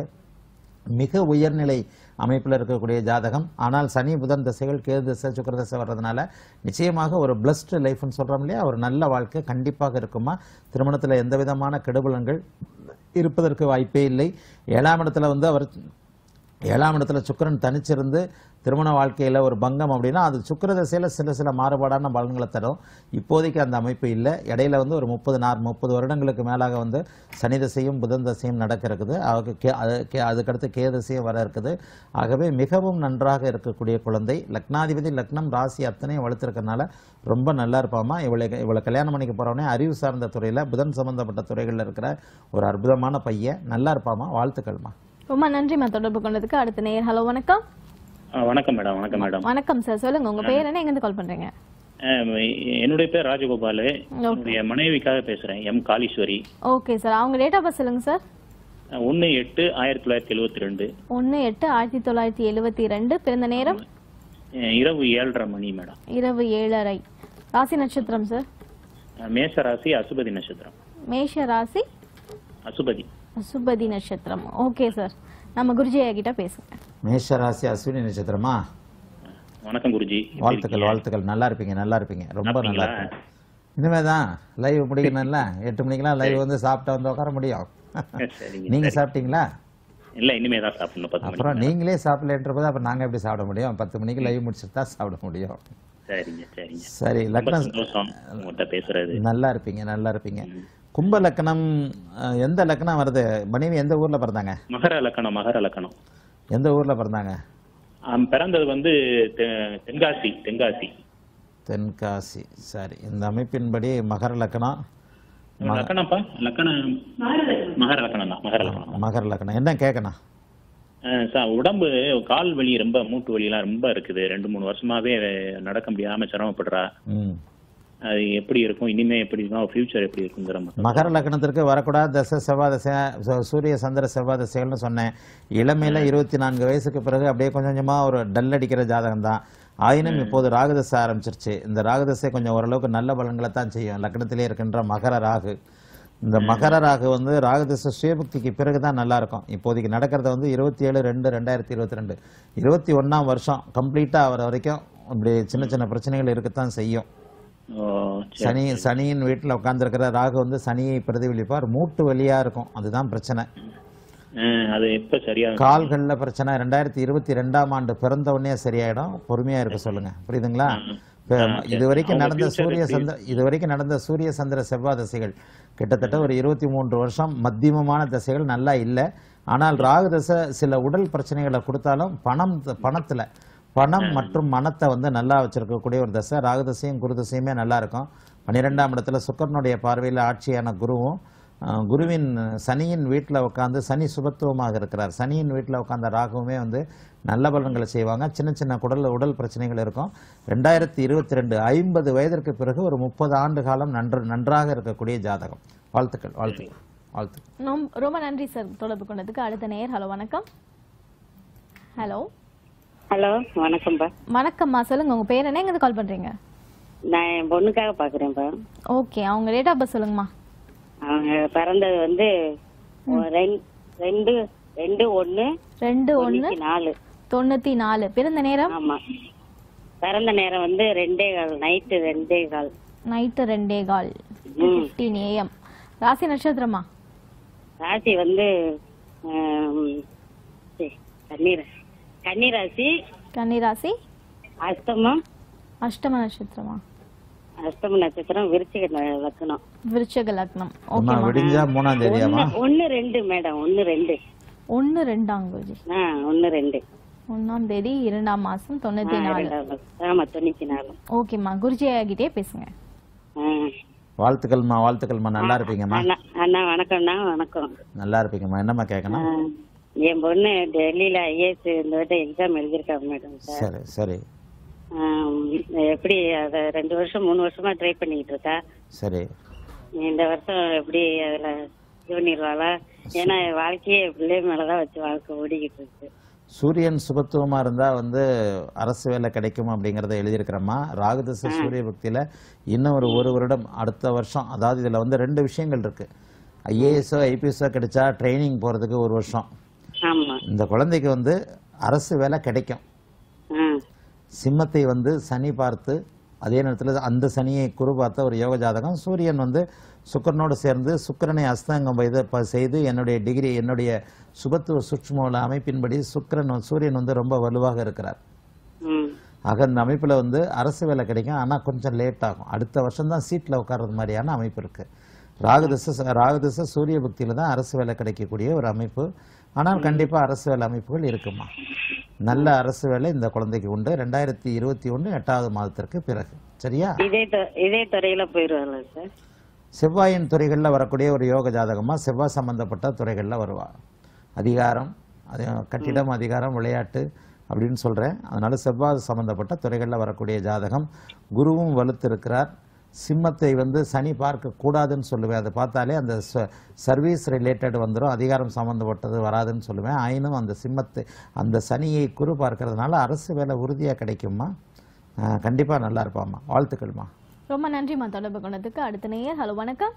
மிக உயர்நிலை அமைப்பில் இருக்கக்கூடிய ஜாதகம் ஆனால் சனி புதன் திசைகள் கேது திசை சுக்கிர திசை வர்றதுனால நிச்சயமாக ஒரு பிளஸ்டு லைஃப்னு சொல்கிறோம் இல்லையா ஒரு நல்ல வாழ்க்கை கண்டிப்பாக இருக்குமா திருமணத்தில் எந்த விதமான கெடுபலங்கள் இருப்பதற்கு வாய்ப்பே இல்லை ஏழாம் இடத்துல வந்து அவர் ஏழாம் இடத்துல சுக்கிரன் தனிச்சிருந்து திருமண வாழ்க்கையில் ஒரு பங்கம் அப்படின்னா அது சுக்கிர திசையில் சில சில மாறுபாடான பலன்களை தரும் இப்போதைக்கு அந்த அமைப்பு இல்லை இடையில வந்து ஒரு முப்பது நார் முப்பது வருடங்களுக்கு மேலாக வந்து சனி திசையும் புதன் திசையும் நடக்க இருக்குது அவருக்கு கே அது கே அதுக்கடுத்து கே திசையும் வர இருக்குது ஆகவே மிகவும் நன்றாக இருக்கக்கூடிய குழந்தை லக்னாதிபதி லக்னம் ராசி அத்தனையும் வளர்த்துருக்கறனால ரொம்ப நல்லா இருப்பாமா இவளை இவளை கல்யாணம் பண்ணிக்க போகிறவனே அறிவு சார்ந்த துறையில் புதன் சம்பந்தப்பட்ட துறைகளில் இருக்கிற ஒரு அற்புதமான பையன் நல்லா இருப்பாமா வாழ்த்துக்கள்மா ரொம்ப நன்றிம்மா தொடர்பு கொண்டதுக்கு அடுத்த நேயர் ஹலோ வணக்கம் ஆ, வணக்கம் மேடம் வணக்கம் மேடம் வணக்கம் சார் சொல்லுங்க உங்க பேர் என்ன எங்கேருந்து கால் பண்றீங்க ஆ, என்னுடைய பேர் ராஜகோபால் என்னுடைய மனைவிக்காக பேசுறேன் எம் காளீஸ்வரி ஓகே சார் அவங்க டேட் ஆஃப் பர்த் சொல்லுங்க சார் ஒன்று எட்டு ஆயிரத்தி தொள்ளாயிரத்தி எழுவத்தி ரெண்டு ஒன்று எட்டு ஆயிரத்தி தொள்ளாயிரத்தி எழுவத்தி ரெண்டு பிறந்த நேரம் இரவு ஏழரை மணி மேடம் இரவு ஏழரை ராசி நட்சத்திரம் சார் ஆ, மேஷ ராசி அசுபதி நட்சத்திரம் மேஷ ராசி அசுபதி சுபதி நட்சத்திரம் ஓகே சார் நம்ம குருஜி கிட்ட பேசுங்க மேஷ ராசி அஸ்வினி நட்சத்திரமா வணக்கம் குருஜி எப்படி வாழ்த்துக்கள் வாழ்த்துக்கள் நல்லா இருப்பீங்க நல்லா இருப்பீங்க ரொம்ப நல்லா சாப்பிட்டீங்களா? இருப்பீங்க இனிமே தான் லைவ் முடிக்கணும்ல எட்டு மணிக்கெல்லாம் லைவ் வந்து சாப்பிட்டா வந்து உட்கார முடியும் இருக்கீங்க? சரிங்க நீங்க சரி. சாப்பிட்டீங்களா இல்ல இனிமே தான் சாப்பிடணும் பத்து அப்புறம் மணிக்கு நீங்களே சாப்பிடலன்றபோது அப்புறம் நாங்க எப்படி சாப்பிட முடியும் பத்து மணிக்கு லைவ் முடிச்சுட்டு தான் சாப்பிட முடியும் சரிங்க சரிங்க சரி ரொம்ப லக்னம் சந்தோஷம் உங்கள்கிட்ட பேசுறது நல்லா இருப்பீங்க நல்லா இருப்பீங்க கும்ப லக்னம் அஹ், எந்த லக்னம் வருது மனைவி எந்த ஊர்ல பிறந்தாங்க மகர லக்கணம் மகர லக்கணம் எந்த ஊர்ல பிறந்தாங்க ஆம், பிறந்தது வந்து தெ- தென்காசி தென்காசி தென்காசி சரி இந்த அமைப்பின்படி மகர லக்னம் ம- லக்கணம்ப்பா லக்கணம் மகர லக்கணம் தான் மகர லக்கணம் மகர லக்னம் என்ன கேட்கணும் அஹ் சார் உடம்பு கால் வலி ரொம்ப மூட்டு வலிலாம் ரொம்ப இருக்குது ரெண்டு மூணு வருஷமாவே நடக்க முடியாம சிரமப்படுறா ம் அது எப்படி இருக்கும் இனிமே எப்படி இருக்கும் ஃபியூச்சர் எப்படி இருக்குங்கிற மட்டும் மகர லக்னத்திற்கு வரக்கூடாத தசை செவ்வாய் தசை சு- சூரிய சந்திர செவ்வாய் தசைகள்னு சொன்னேன் இளமையில இருபத்தி நான்கு வயசுக்கு பிறகு அப்படியே கொஞ்சம் கொஞ்சமா ஒரு டல் அடிக்கிற ஜாதகம் தான் ஆயினும் இப்போது ராகுதசை ஆரம்பிச்சிருச்சு இந்த ராகுதசை கொஞ்சம் ஓரளவுக்கு நல்ல பலன்களை தான் செய்யும் லக்னத்திலே இருக்கின்ற மகர ராகு இந்த மகர ராகு வந்து ராகுதசை சுயபக்திக்கு பிறகு தான் நல்லா இருக்கும் இப்போதைக்கு நடக்கிறத வந்து இருபத்தி ஏழு ரெண்டு ரெண்டாயிரத்தி இருபத்தி ரெண்டு இருபத்தி ஒன்றாம் வருஷம் கம்ப்ளீட்டாக ஆகிற வரைக்கும் இப்படி சின்ன சின்ன பிரச்சனைகள் இருக்கத்தான் செய்யும் ஓ, சரி. சனி சனியின் வீட்டில் உட்காந்துருக்கிற ராகு வந்து சனியை பிரதிபலிப்பார் மூட்டு வலியா இருக்கும் அதுதான் பிரச்சனை அஹ் அது எப்ப சரியா கால்களில் பிரச்சனை ரெண்டாயிரத்தி இருபத்தி ரெண்டாம் ஆண்டு பிறந்த உடனே சரியாயிடும் பொறுமையா இருக்க சொல்லுங்க புரியுதுங்களா இப்ப ஆ, சரி. இதுவரைக்கும் அவங்க நடந்த future சூரிய எப்படி- சந்திர இதுவரைக்கும் நடந்த சூரிய சந்திர செவ்வாய் தசைகள் கிட்டத்தட்ட ஒரு இருபத்தி மூன்று வருஷம் மத்தியமமான தசைகள் நல்லா இல்லை ஆனால் ராகு தசை சில உடல் பிரச்சனைகளை கொடுத்தாலும் பணம் பணத்துல பணம் மற்றும் மனத்தை வந்து நல்லா வச்சிருக்கக்கூடிய ஒரு தசை ராகு தசையும் குரு தசையுமே நல்லா இருக்கும் பன்னிரெண்டாம் இடத்துல சுக்கரனுடைய பார்வையில் ஆட்சியான குருவும் அஹ், குருவின் சனியின் வீட்டில் உட்காந்து சனி சுபத்துவமாக இருக்கிறார் சனியின் வீட்டில் உட்காந்த ராகுவுமே வந்து நல்ல பலன்களை செய்வாங்க சின்ன சின்ன குடல் உடல் பிரச்சனைகள் இருக்கும் ரெண்டாயிரத்தி இருபத்தி ரெண்டு ஐம்பது வயதிற்கு பிறகு ஒரு முப்பது ஆண்டு காலம் நன்று நன்றாக இருக்கக்கூடிய ஜாதகம் வாழ்த்துக்கள் வாழ்த்துக்கள் வாழ்த்துக்கள் நொம்- ரொம்ப நன்றி சார் தொடர்பு கொண்டதுக்கு அடுத்த நேயர் ஹலோ வணக்கம் ஹலோ ஹலோ வணக்கம்ப்பா வணக்கம்மா சொல்லுங்க உங்க பேர் என்ன எங்க கால் பண்றீங்க நான் என் பொண்ணுக்காக பாக்குறேன்ப்பா ஓகே அவங்க டேட் ஆஃப் பர்த் சொல்லுங்கம்மா அவங்க பிறந்தது வந்து ரெண்- ரெண்டு ரெண்டு ஒண்ணு ரெண்டு ஒண்ணு தொண்ணூத்தி நாலு தொண்ணூத்தி நாலு பிறந்த நேரம் ஆமா பிறந்த நேரம் வந்து ரெண்டே கால் நைட்டு ரெண்டே கால் நைட்டு ரெண்டே கால் ம். ஃபிஃப்டீன் ஏஎம் ராசி நட்சத்திரமா ராசி வந்து ஆம், சரி, கன்னீர் கன்னிராசி கன்னிராசி அஸ்தமம் அஷ்டம நட்சத்திரமா அஸ்தம நட்சத்திரம் விருச்சிக ந- லக்னம் விருச்சக லக்னம் அம்மா ஓகேம்மா விடிஞ்சா மூணாம் தேதியாமா ஒண்ணு- ஒண்ணு ரெண்டு மேடம் ஒண்ணு ரெண்டு ஒன்னு ரெண்டாம் குருஜி ஆ ஒண்ணு ரெண்டு ஒன்னாம் தேதி இரண்டாம் மாசம் ஆ, தொண்ணூத்தி நாலு ரெண்டாவது மாசம். ஆமா தொண்ணூத்தி நாலு ஓகேம்மா குருஜி கிட்டே பேசுங்க ஆ. வாழ்த்துக்கள்மா வாழ்த்துக்கள்மா நல்லா இருப்பீங்கம்மா அண்ணா அண்ணா வணக்கம்ண்ணா வணக்கம் நல்லா இருப்பீங்கம்மா என்னம்மா கேட்கணும் ஆ, என் பொண்ணு டெல்லியில ஐஏஎஸ் இந்த வட்டம் எக்ஸாம் எழுதியிருக்காங்க மேடம் சார் சரி சரி ஆம், எப்படி அத ரெண்டு வருஷம் மூணு வருஷமா ட்ரை பண்ணிட்டு இருக்கா சரி இந்த வருஷம் எப்படி அதுல இது பண்ணிடுவாளா ஏன்னா என் வாழ்க்கையே பிள்ளை மேலதான் வச்சு வாழ்க்கை ஓடிக்கிட்டு இருக்கு சூரியன் சுபத்துவமா இருந்தா வந்து அரசு வேலை கிடைக்கும் அப்படிங்கறத எழுதியிருக்கிறோமா ராகுதச சூரிய பக்தியில இன்னும் ஒரு ஒரு வருடம் அடுத்த வருஷம் அதாவது இதுல வந்து ரெண்டு விஷயங்கள் இருக்கு ஐஏஎஸ்ஓ ஐபிஎஸ்ஓ கிடைச்சா ட்ரைனிங் போறதுக்கு ஒரு வருஷம் ஆமா இந்த குழந்தைக்கு வந்து அரசு வேலை கிடைக்கும் ஆ சிம்மத்தை வந்து சனி பார்த்து அதே நேரத்தில் அந்த சனியை குரு பார்த்த ஒரு யோக ஜாதகம் சூரியன் வந்து சுக்கிரனோடு சேர்ந்து சுக்கிரனை அஸ்தங்கம் செய்து ப- செய்து என்னுடைய டிகிரி என்னுடைய சுபத்துவ சூட்சுமோல அமைப்பின்படி சுக்கிரன் வந்து- சூரியன் வந்து ரொம்ப வலுவாக இருக்கிறார் ம் ஆக இந்த அமைப்பில் வந்து அரசு வேலை கிடைக்கும் ஆனால் கொஞ்சம் லேட் ஆகும் அடுத்த வருஷம் தான் சீட்டில் உட்கார்றது மாதிரியான அமைப்பு இருக்கு ராகுதிச ராகுதிச சூரிய பக்தியில் தான் அரசு வேலை கிடைக்கக்கூடிய ஒரு அமைப்பு ஆனால் கண்டிப்பாக அரசு வேலை அமைப்புகள் இருக்குமா நல்ல அரசு வேலை இந்த குழந்தைக்கு உண்டு ரெண்டாயிரத்தி இருபத்தி ஒன்று எட்டாவது மாதத்திற்கு பிறகு சரியா இதே து- இதே துறையில போயிருவாங்களா சார் செவ்வாயின் துறைகளில் வரக்கூடிய ஒரு யோக ஜாதகமா செவ்வாய் சம்பந்தப்பட்ட துறைகளில் வருவா அதிகாரம் அது கட்டிடம் அதிகாரம் விளையாட்டு அப்படின்னு சொல்றேன் அதனால செவ்வாய் சம்பந்தப்பட்ட துறைகளில் வரக்கூடிய ஜாதகம் குருவும் வலுத்து இருக்கிறார் சிம்மத்தை வந்து சனி பார்க்க கூடாதுன்னு சொல்லுவேன் அதை பார்த்தாலே அந்த சர்வீஸ் ரிலேட்டட் வந்துடும் அதிகாரம் சம்பந்தப்பட்டது வராதுன்னு சொல்லுவேன் ஆயினும் அந்த சிம்மத்தை அந்த சனியை குரு பார்க்கறதுனால அரசு வேலை உறுதியாக கிடைக்குமா அஹ் கண்டிப்பா நல்லா இருப்பாம்மா வாழ்த்துக்கள்மா ரொம்ப நன்றிம்மா தொடர்பு கொண்டதுக்கு அடுத்த நேயர் ஹலோ வணக்கம்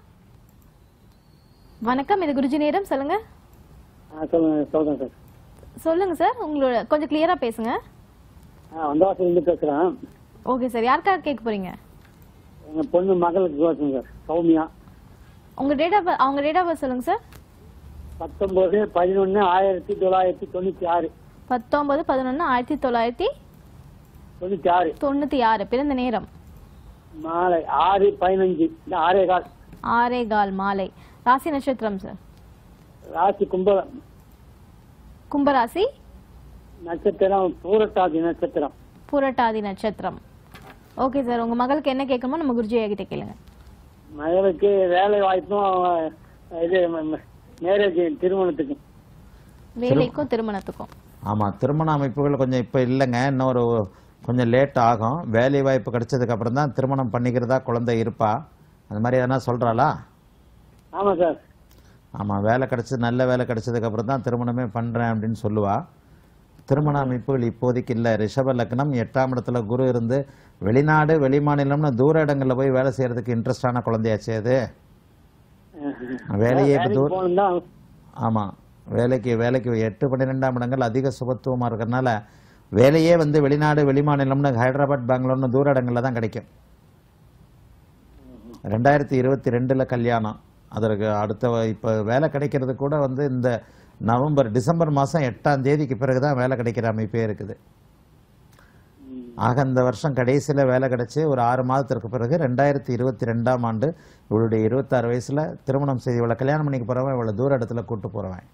வணக்கம் இது குருஜி நேரம் சொல்லுங்க சொல்லுங்க சொல்றேன் சார் சொல்லுங்க சார் உங்களோட கொஞ்சம் கிளியரா பேசுங்க வந்தவாசிலிருந்து பேசுறேன் ஓகே சார் யாருக்காக கேட்க போறீங்க எங்க பொண்ணு மகளுக்கு பேசுங்க சார் சௌமியா உங்க டேட் ஆஃப் அவங்க டேட் ஆஃப் பர்த் சொல்லுங்க சார் பத்தொன்பது பதினொன்னு ஆயிரத்தி தொள்ளாயிரத்தி தொண்ணூத்தி ஆறு பத்தொன்பது பதினொன்று ஆயிரத்தி தொள்ளாயிரத்தி தொண்ணூத்தி ஆறு தொண்ணூத்தி ஆறு பிறந்த நேரம் மாலை ஆறு பதினஞ்சு இந்த ஆறே கால் ஆறே கால் மாலை ராசி நட்சத்திரம் சார் ராசி கும்பம் கும்பராசி நட்சத்திரம் பூரட்டாதி நட்சத்திரம் புரட்டாதி நட்சத்திரம் ஓகே சார் உங்க மகளுக்கு என்ன கேட்கணுமோ நம்ம குருஜி கிட்ட கேளுங்க மகளுக்கு வேலை வாய்ப்பும் இது மேரேஜ் திருமணத்துக்கு வேலைக்கும் திருமணத்துக்கும் ஆமா திருமண அமைப்புகள் கொஞ்சம் இப்போ இல்லைங்க இன்னும் ஒரு கொஞ்சம் லேட் ஆகும் வேலை வாய்ப்பு கிடைச்சதுக்கு அப்புறம் தான் திருமணம் பண்ணிக்கிறதா குழந்தை இருப்பா அந்த மாதிரி எதனா சொல்றாளா ஆமா சார் ஆமா வேலை கிடைச்சது நல்ல வேலை கிடைச்சதுக்கு அப்புறம் தான் திருமணமே பண்றேன் அப்படின்னு சொல்லுவா திருமண அமைப்புகள் இப்போதைக்கு இல்லை ரிஷப லக்னம் எட்டாம் இடத்துல குரு இருந்து வெளிநாடு வெளிமாநிலம்னு தூர இடங்கள்ல போய் வேலை செய்யறதுக்கு இன்ட்ரெஸ்டான குழந்தையாச்சே அது வேலையே இப்போ வேலைக்கு தூர போகணும் தான் ஆமாம் வேலைக்கு வேலைக்கு எட்டு பன்னிரெண்டாம் இடங்கள் அதிக சுபத்துவமாக இருக்கிறதுனால வேலையே வந்து வெளிநாடு வெளிமாநிலம்னு ஹைதராபாத் பெங்களூர்னு தூர இடங்களில் தான் கிடைக்கும் ரெண்டாயிரத்தி இருபத்தி ரெண்டில் கல்யாணம் அதற்கு அடுத்த இப்போ வேலை கிடைக்கிறது கூட வந்து இந்த நவம்பர் டிசம்பர் மாதம் எட்டாம் தேதிக்கு பிறகு தான் வேலை கிடைக்கிற அமைப்பே இருக்குது ஆக இந்த வருஷம் கடைசியில் வேலை கிடைச்சி ஒரு ஆறு மாதத்திற்கு பிறகு ரெண்டாயிரத்தி இருபத்தி ரெண்டாம் ஆண்டு இவளுடைய இருபத்தாறு வயசில் திருமணம் செய்து இவளை கல்யாணம் பண்ணிக்க போகிறவன் இவளை தூர இடத்துல கூட்டு போகிறவன்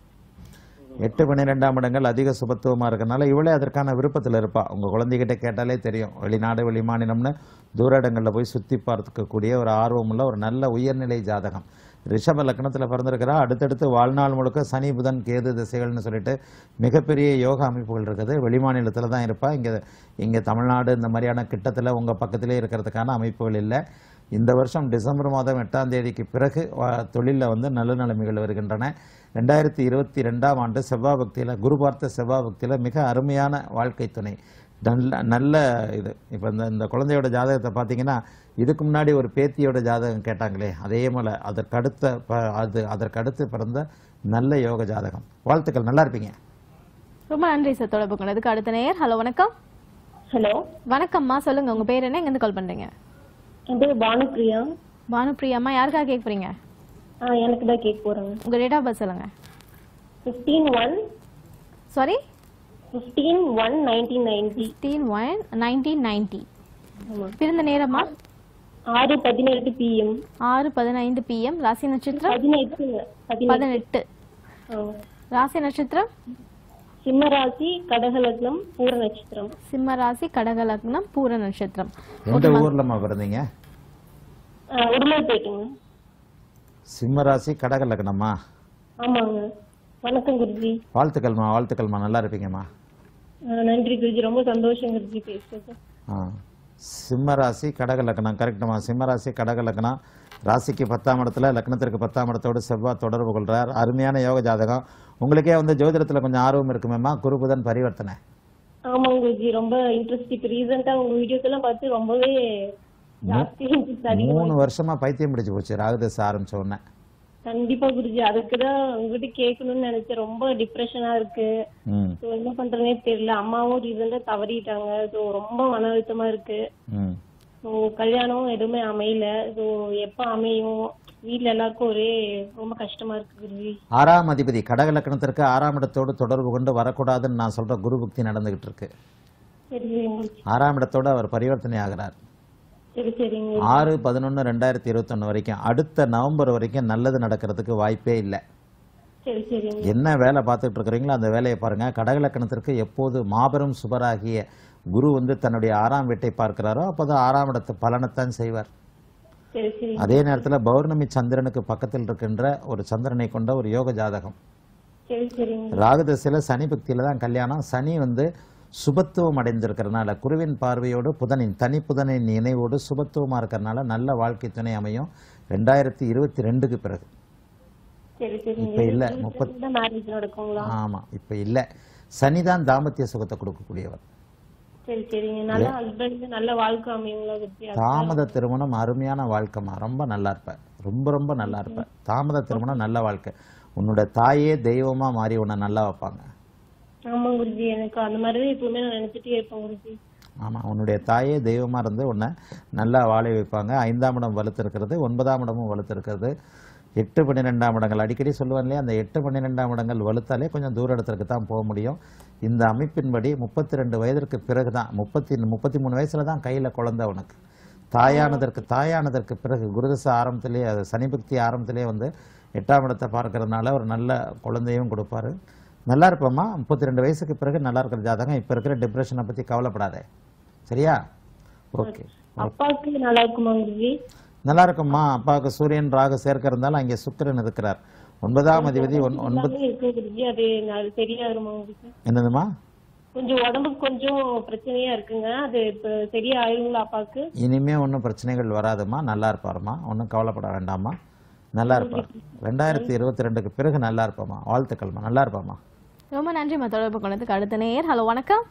எட்டு பன்னிரெண்டாம் இடங்கள் அதிக சுபத்துவமாக இருக்கறனால இவளே அதற்கான விருப்பத்தில் இருப்பா உங்கள் குழந்தைகிட்ட கேட்டாலே தெரியும் வெளிநாடு வெளிமாநிலம்னு தூர இடங்களில் போய் சுற்றி பார்த்துக்கக்கூடிய ஒரு ஆர்வமுள்ள ஒரு நல்ல உயர்நிலை ஜாதகம் ரிஷப லக்னத்தில் பிறந்திருக்கிறா அடுத்தடுத்து வாழ்நாள் முழுக்க சனி புதன் கேது திசைகள்னு சொல்லிட்டு மிகப்பெரிய யோகா அமைப்புகள் இருக்குது வெளிமாநிலத்தில் தான் இருப்பா இங்கே இங்கே தமிழ்நாடு இந்த மாதிரியான கிட்டத்தில் உங்கள் பக்கத்திலே இருக்கிறதுக்கான அமைப்புகள் இல்லை இந்த வருஷம் டிசம்பர் மாதம் எட்டாம் தேதிக்கு பிறகு தொழிலில் வந்து நல்ல நிலைமைகள் வருகின்றன ரெண்டாயிரத்தி இருபத்தி ரெண்டாம் ஆண்டு செவ்வாய் பக்தியில் குரு பார்த்த செவ்வாய் பக்தியில் மிக அருமையான வாழ்க்கை துணை நல்ல நல்ல இது இப்போ இந்த இந்த குழந்தையோட ஜாதகத்தை பார்த்தீங்கன்னா இதுக்கு முன்னாடி ஒரு பேத்தியோட ஜாதகம் கேட்டாங்களே அதே போல் அதற்கடுத்த ப- அது அதற்கடுத்து பிறந்த நல்ல யோக ஜாதகம் வாழ்த்துக்கள் நல்லா இருப்பீங்க ரொம்ப நன்றி சார் தொடர்பு கொண்டதுக்கு அடுத்த நேயர் ஹலோ வணக்கம் ஹலோ வணக்கம்மா சொல்லுங்க உங்க பேர் என்ன எங்கேருந்து கால் பண்றீங்க என் பேர் பானுப்ரியா பானுப்ரியாம்மா யாருக்காக கேட்க போறீங்க ஆ எனக்கு தான் கேட்க போறேங்க உங்க டேட் ஆஃப் பர்த் சொல்லுங்க fifteen one sorry fifteen one nineteen ninety fifteen one nineteen ninety பிறந்த நேரமா ஆறு பதினெட்டு பிஎம் ஆறு பதினைந்து பிஎம் ராசி நட்சத்திரம் பதினெட்டு பதினெட்டு ராசி நட்சத்திரம் சிம்மராசி கடகலக்னம் பூர நட்சத்திரம் சிம்ம ராசி கடக லக்னம் பூர நட்சத்திரம் எந்த ஊர்லம்மா பிறந்தீங்க உடுமல்பேட்டுங்க சிம்மராசி கடக லக்னம்மா ஆமாங்க வணக்கம் குருஜி வாழ்த்துக்கள்மா வாழ்த்துக்கள்மா நல்லா இருப்பீங்கம்மா ஆ, நன்றி குருஜி ரொம்ப சந்தோஷம் குருஜி பேசுறது ஆ சிம்ம ராசி கடக லக்னம் கரெக்டுமா சிம்ம ராசி கடக லக்னம் ராசிக்கு பத்தாம் இடத்துல லக்னத்திற்கு பத்தாம் இடத்தோடு செவ்வாய் தொடர்பு கொள்றார் அருமையான யோக ஜாதகம் உங்களுக்கே வந்து ஜோதிடத்தில் கொஞ்சம் ஆர்வம் இருக்குமேம்மா குருபுதன் பரிவர்த்தனை ஆமாங்க குருஜி ரொம்ப இன்ட்ரெஸ்ட் இப்ப ரீசெண்டா உங்க வீடியோஸ் எல்லாம் பார்த்து ரொம்பவே ஜாஸ்தி interest அதிகமா மூணு வருஷமா பைத்தியம் பிடிச்சு போச்சு ராகுதச ஆரம்பிச்ச உடனே கண்டிப்பா குருஜி அதுக்குதான் உங்ககிட்ட கேட்கணும்னு நினைச்சேன் ரொம்ப டிப்ரெஷனா இருக்கு ம் ஸோ என்ன பண்றதுனே தெரியல அம்மாவும் ரீசெண்டா தவறிட்டாங்க ஸோ ரொம்ப மன அழுத்தமா இருக்கு ம் ஸோ கல்யாணம் எதுவுமே அமையல ஸோ எப்ப அமையும் வீட்ல எல்லாருக்கும் ஒரே ரொம்ப கஷ்டமா இருக்கு குருஜி ஆறாம் அதிபதி கடக லக்னத்திற்கு ஆறாம் இடத்தோடு தொடர்பு கொண்டு வரக்கூடாதுன்னு நான் சொல்ற குரு புக்தி நடந்துகிட்டு இருக்கு சரி சரிங்க குருஜி. ஆறாம் இடத்தோடு அவர் பரிவர்த்தனை ஆகிறார் சரி சரிங்க ஆறு பதினொன்று ரெண்டாயிரத்தி இருபத்தொன்று வரைக்கும் அடுத்த நவம்பர் வரைக்கும் நல்லது நடக்கிறதுக்கு வாய்ப்பே இல்லை சரி சரிங்க என்ன வேலை பார்த்துட்டு இருக்கிறீங்களோ அந்த வேலையை பாருங்க கடகலக்கணத்திற்கு எப்போது மாபெரும் சுபராகிய குரு வந்து தன்னுடைய ஆறாம் வீட்டை பார்க்கிறாரோ அப்போதான் ஆறாம் இடத்து பலனைத்தான் செய்வார் சரி சரி அதே நேரத்தில் பௌர்ணமி சந்திரனுக்கு பக்கத்தில் இருக்கின்ற ஒரு சந்திரனை கொண்ட ஒரு யோக ஜாதகம் சரி சரிங்க ராகுதசையில் சனி பக்தியில் தான் கல்யாணம் சனி வந்து சுபத்துவம் அடைந்திருக்கிறனால குருவின் பார்வையோடு புதனின் தனி புதனின் இணைவோடு சுபத்துவமாக இருக்கிறனால நல்ல வாழ்க்கை துணை அமையும் ரெண்டாயிரத்தி இருபத்தி ரெண்டுக்கு பிறகு சரி சரிங்க இப்ப இல்ல, முப்பத்- மேரேஜ் நடக்குங்களா ஆமாம் இப்போ இல்லை சனி தான் தாம்பத்திய சுகத்தை கொடுக்கக்கூடியவர் சரி சரிங்க நல்ல ஹஸ்பண்ட் நல்ல வாழ்க்கை அமையுங்களா குருஜி தாமத திருமணம் அருமையான வாழ்க்கைமா ரொம்ப நல்லா இருப்ப ரொம்ப ரொம்ப நல்லா இருப்ப தாமத திருமணம் நல்ல வாழ்க்கை உன்னோட தாயே தெய்வமா மாறி உன்னை நல்லா வைப்பாங்க ஆமா குருஜி எனக்கு அந்த மாதிரிதான் எப்பவுமே நான் நினைச்சிட்டே இருப்பேன் குருஜி ஆமா உன்னுடைய தாயே தெய்வமா இருந்து உன்னை நல்லா வாழ வைப்பாங்க ஐந்தாம் இடம் வலுத்திருக்கிறது ஒன்பதாம் இடமும் வலுத்திருக்கிறது எட்டு பன்னிரெண்டாம் இடங்கள் அடிக்கடி சொல்லுவேன் இல்லையா அந்த எட்டு பன்னிரெண்டாம் இடங்கள் வலுத்தாலே கொஞ்சம் தூர இடத்திற்கு தான் போக முடியும் இந்த அமைப்பின்படி முப்பத்தி ரெண்டு வயதிற்கு பிறகு தான் முப்பத்தி முப்பத்தி மூணு வயசுல தான் கையில் குழந்தை உனக்கு தாயானதற்கு தாயானதற்கு பிறகு குருதச ஆரம்பத்திலே அது சனிபக்தி ஆரம்பத்திலே வந்து எட்டாம் இடத்தை பார்க்கறதுனால ஒரு நல்ல குழந்தையும் கொடுப்பாரு நல்லா இருப்போம்மா முப்பத்தி ரெண்டு வயசுக்கு பிறகு நல்லா இருக்கிற ஜாதகம் இப்போ இருக்கிற டிப்ரெஷனை பற்றி கவலைப்படாதே சரியா ஓகே அப்பாவுக்கு நல்லா இருக்குமா குருஜி நல்லா இருக்கும்மா அப்பாவுக்கு சூரியன் ராகு சேர்க்க இருந்தாலும் அங்கே சுக்கிரன் இருக்கிறார் ஒன்பதாம் அதிபதி ஒன் ஒன்பது எல்லாமே இருக்கு குருஜி அது அது சரியாயிருமா குருஜி என்னதுமா கொஞ்சம் உடம்புக்கு கொஞ்சம் பிரச்சனையா இருக்குங்க அது இப்ப சரியா ஆயிருங்களா அப்பாவுக்கு இனிமே ஒன்றும் பிரச்சனைகள் வராதும்மா நல்லா இருப்பாருமா ஒன்றும் கவலைப்பட வேண்டாம்மா நல்லா இருப்பார் ரெண்டாயிரத்தி இருபத்தி ரெண்டுக்கு பிறகு நல்லா இருப்பாம்மா வாழ்த்துக்கள்மா நல்லா இருப்பாம்மா ரொம்ப நன்றிம்மா தொடர்பு கொண்டதுக்கு அடுத்த நேயர் ஹலோ வணக்கம்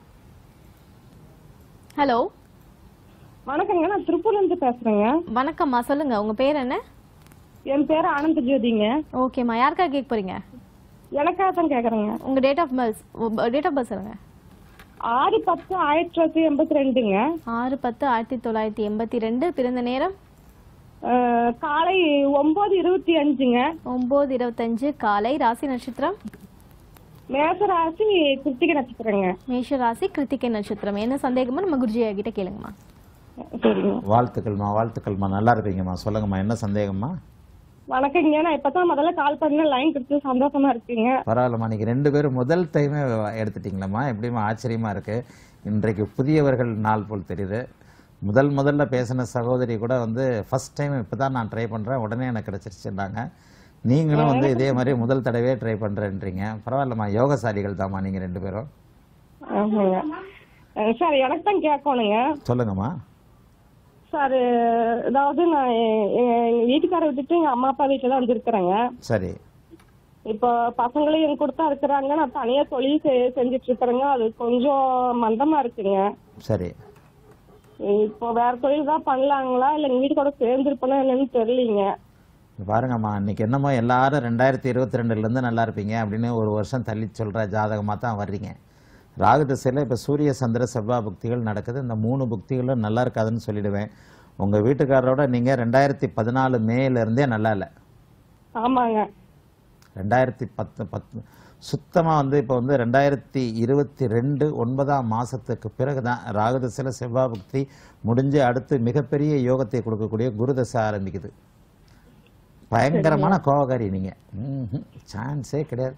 ஹலோ வணக்கங்க நான் திருப்பூர்ல இருந்து பேசுறேங்க வணக்கம்மா சொல்லுங்க உங்க பேர் என்ன என் பேர் ஆனந்த ஜோதிங்க ஓகேம்மா யாருக்காக கேட்க போறீங்க எனக்காக தான் கேக்குறேங்க உங்க date of birth date of birth சொல்லுங்க ஆறு பத்து ஆயிரத்தி தொள்ளாயிரத்தி எண்பத்தி ரெண்டுங்க ஆறு பத்து ஆயிரத்தி தொள்ளாயிரத்தி எண்பத்தி ரெண்டு பிறந்த நேரம் அஹ், காலை ஒன்பது இருபத்தி அஞ்சுங்க ஒன்பது இருபத்தஞ்சு காலை ராசி நட்சத்திரம் மேசராசி கிருத்திகை நட்சத்திரங்க மேஷ ராசி கிருத்திகை நட்சத்திரம் என்ன சந்தேகமோ நம்ம குருஜி கிட்ட கேளுங்கம்மா சரிங்க வாழ்த்துக்கள்மா வாழ்த்துக்கள்மா நல்லா இருப்பீங்கம்மா சொல்லுங்கம்மா என்ன சந்தேகம்மா வணக்கங்க நான் இப்பதான் முதல்ல கால் பண்ண லைன் கொடுத்து சந்தோஷமா இருக்குங்க பரவாயில்லம்மா நீங்க ரெண்டு பேரும் முதல் டைமே எடுத்துட்டீங்களம்மா எப்படிம்மா ஆச்சரியமா இருக்கு இன்றைக்கு புதியவர்கள் நாள் போல் தெரியுது முதல் முதல்ல பேசின சகோதரி கூட வந்து ஃபர்ஸ்ட் டைம் இப்போ தான் நான் ட்ரை பண்ணுறேன் உடனே எனக்கு கிடச்சிருச்சுன்னாங்க நீங்களும் வந்து இதே மாதிரி முதல் தடவையே ட்ரை பண்ணுறேன்றீங்க பரவாயில்லம்மா யோகசாலிகள் தாம்மா நீங்கள் ரெண்டு பேரும் ஆமாங்க அஹ் சார் எனக்கு தான் கேட்கணுங்க சொல்லுங்கம்மா சார் அதாவது நான் எ- எ- எங்க வீட்டுக்கார விட்டுட்டு எங்க அம்மா அப்பா வீட்டுல தான் வந்திருக்கிறேங்க சரி இப்போ பசங்களும் எங்க கூட தான் இருக்கிறாங்க நான் தனியா தொழில் செ- செஞ்சுட்டு இருக்கிறேங்க அது கொஞ்சம் மந்தமா இருக்குங்க சரி இப்போ வேற தொழில் தான் பண்ணலாங்களா இல்ல எங்க வீட்டு கூட சேர்ந்துருப்பேனா என்னன்னு தெரியலீங்க இங்க பாருங்கம்மா இன்னைக்கு என்னமோ எல்லாரும் ரெண்டாயிரத்தி இருபத்தி ரெண்டுலேருந்து நல்லா இருப்பீங்க அப்படின்னு ஒரு வருஷம் தள்ளி சொல்கிற ஜாதகமாக தான் வர்றீங்க ராகு திசையில் இப்போ சூரிய சந்திர செவ்வாய் புக்திகள் நடக்குது இந்த மூணு புக்திகளும் நல்லா இருக்காதுன்னு சொல்லிடுவேன் உங்கள் வீட்டுக்காரரோட நீங்கள் ரெண்டாயிரத்தி பதினாலு மேலேருந்தே நல்லா இல்லை ஆமாங்க ரெண்டாயிரத்தி பத்து பத்து சுத்தமாக வந்து இப்போ வந்து ரெண்டாயிரத்தி இருபத்தி ரெண்டு ஒன்பதாம் மாதத்துக்கு பிறகு தான் ராகு திசையில் செவ்வாய் புக்தி முடிஞ்சு அடுத்து மிகப்பெரிய யோகத்தை கொடுக்கக்கூடிய குரு தசை ஆரம்பிக்குது பயங்கரமான கோவக்காரி நீங்க ம்ஹும். சான்ஸே கிடையாது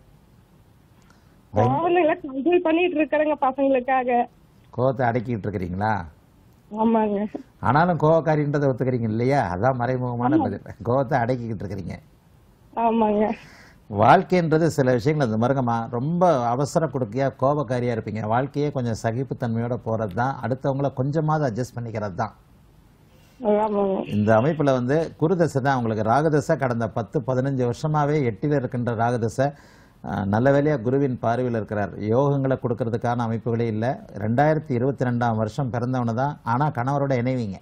பயங்க- கோவங்களை கண்ட்ரோல் பண்ணிட்டு இருக்கிறேங்க பசங்களுக்காக கோவத்தை அடக்கிட்டு இருக்கிறீங்களா ஆமாங்க ஆனாலும் கோவக்காரின்றதை ஒத்துக்கிறீங்க இல்லையா அதான் மறைமுகமான பதில் கோவத்தை அடக்கிக்கிட்டு இருக்கிறீங்க ஆமாங்க வாழ்க்கைன்றது சில விஷயங்கள் அந்த மருங்கம்மா ரொம்ப அவசர கொடுக்கையா கோபக்காரியா இருப்பீங்க வாழ்க்கையே கொஞ்சம் சகிப்புத்தன்மையோட போறது தான் அடுத்தவங்கள கொஞ்சமாவது அட்ஜஸ்ட் பண்ணிக்கிறது தான் ஆமாங்க இந்த அமைப்புல வந்து குருதசை தான் உங்களுக்கு ராகதசை கடந்த பத்து பதினஞ்சு வருஷமாவே எட்டில் இருக்கின்ற ராகதசை அஹ், நல்ல வேலையா குருவின் பார்வையில் இருக்கிறார் யோகங்களை கொடுக்கறதுக்கான அமைப்புகளே இல்லை ரெண்டாயிரத்தி இருபத்தி ரெண்டாம் வருஷம் பிறந்தவன தான் ஆனா கணவரோட இணைவீங்க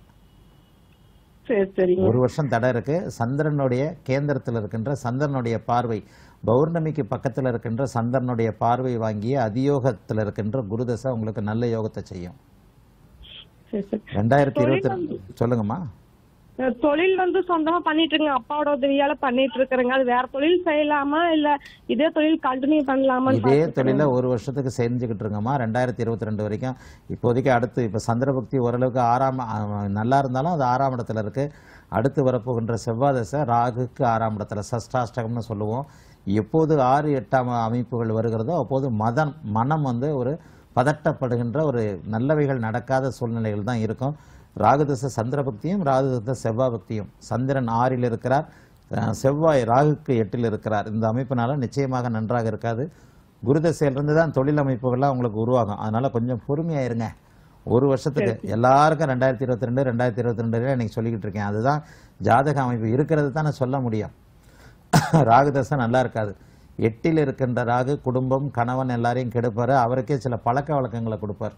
சரி சரிங்க ஒரு வருஷம் தடை இருக்கு சந்திரனுடைய கேந்திரத்தில் இருக்கின்ற சந்திரனுடைய பார்வை பௌர்ணமிக்கு பக்கத்தில் இருக்கின்ற சந்திரனுடைய பார்வை வாங்கிய அதியோகத்தில் இருக்கின்ற குருதசை உங்களுக்கு நல்ல யோகத்தை செய்யும் சரி சரி ரெண்டாயிரத்தி இருபத்தி ரெண்டு சொல்லுங்கம்மா அஹ் தொழில் வந்து சொந்தமா பண்ணிட்டு இருக்கேங்க அப்பாவோட உதவியால பண்ணிட்டு இருக்கிறேங்க அது வேற தொழில் செய்யலாமா இல்ல இதே தொழில் கண்டினியூ பண்ணலாமான்னு இதே பார்த்துட்டு தொழில ஒரு வருஷத்துக்கு செஞ்சுக்கிட்டு இருங்கம்மா ரெண்டாயிரத்தி இருபத்தி ரெண்டு வரைக்கும் இப்போதைக்கு அடுத்து இப்போ சந்திரபக்தி ஓரளவுக்கு ஆறாம் ஆ, நல்லா இருந்தாலும் அது ஆறாம் இடத்துல இருக்கு அடுத்து வரப்போகின்ற செவ்வாய் தசை ராகுக்கு ஆறாம் இடத்துல சஷ்டாஷ்டகம்னு சொல்லுவோம் எப்போது ஆறு எட்டாம் அமைப்புகள் வருகிறதோ அப்போது மதம் மனம் வந்து ஒரு பதட்டப்படுகின்ற ஒரு நல்லவைகள் நடக்காத சூழ்நிலைகள் தான் இருக்கும் ராகுதச சந்திரபக்தியும் ராகுதச செவ்வாய் பக்தியும் சந்திரன் ஆறில் இருக்கிறார் அஹ், செவ்வாய் ராகுக்கு எட்டில் இருக்கிறார் இந்த அமைப்பினால நிச்சயமாக நன்றாக இருக்காது குருதசையிலிருந்து தான் தொழில் அமைப்புகள்லாம் உங்களுக்கு உருவாகும் அதனால கொஞ்சம் பொறுமையா இருங்க ஒரு வருஷத்துக்கு எல்லாருக்கும் ரெண்டாயிரத்தி இருபத்தி ரெண்டு ரெண்டாயிரத்தி இருபத்தி ரெண்டுல இன்னைக்கு சொல்லிக்கிட்டு இருக்கேன் அதுதான் ஜாதக அமைப்பு இருக்கிறது தான் நான் சொல்ல முடியும் ராகு தசை நல்லா இருக்காது எட்டில் இருக்கின்ற ராகு குடும்பம் கணவன் எல்லாரையும் கெடுப்பாரு அவருக்கே சில பழக்க வழக்கங்களை கொடுப்பார்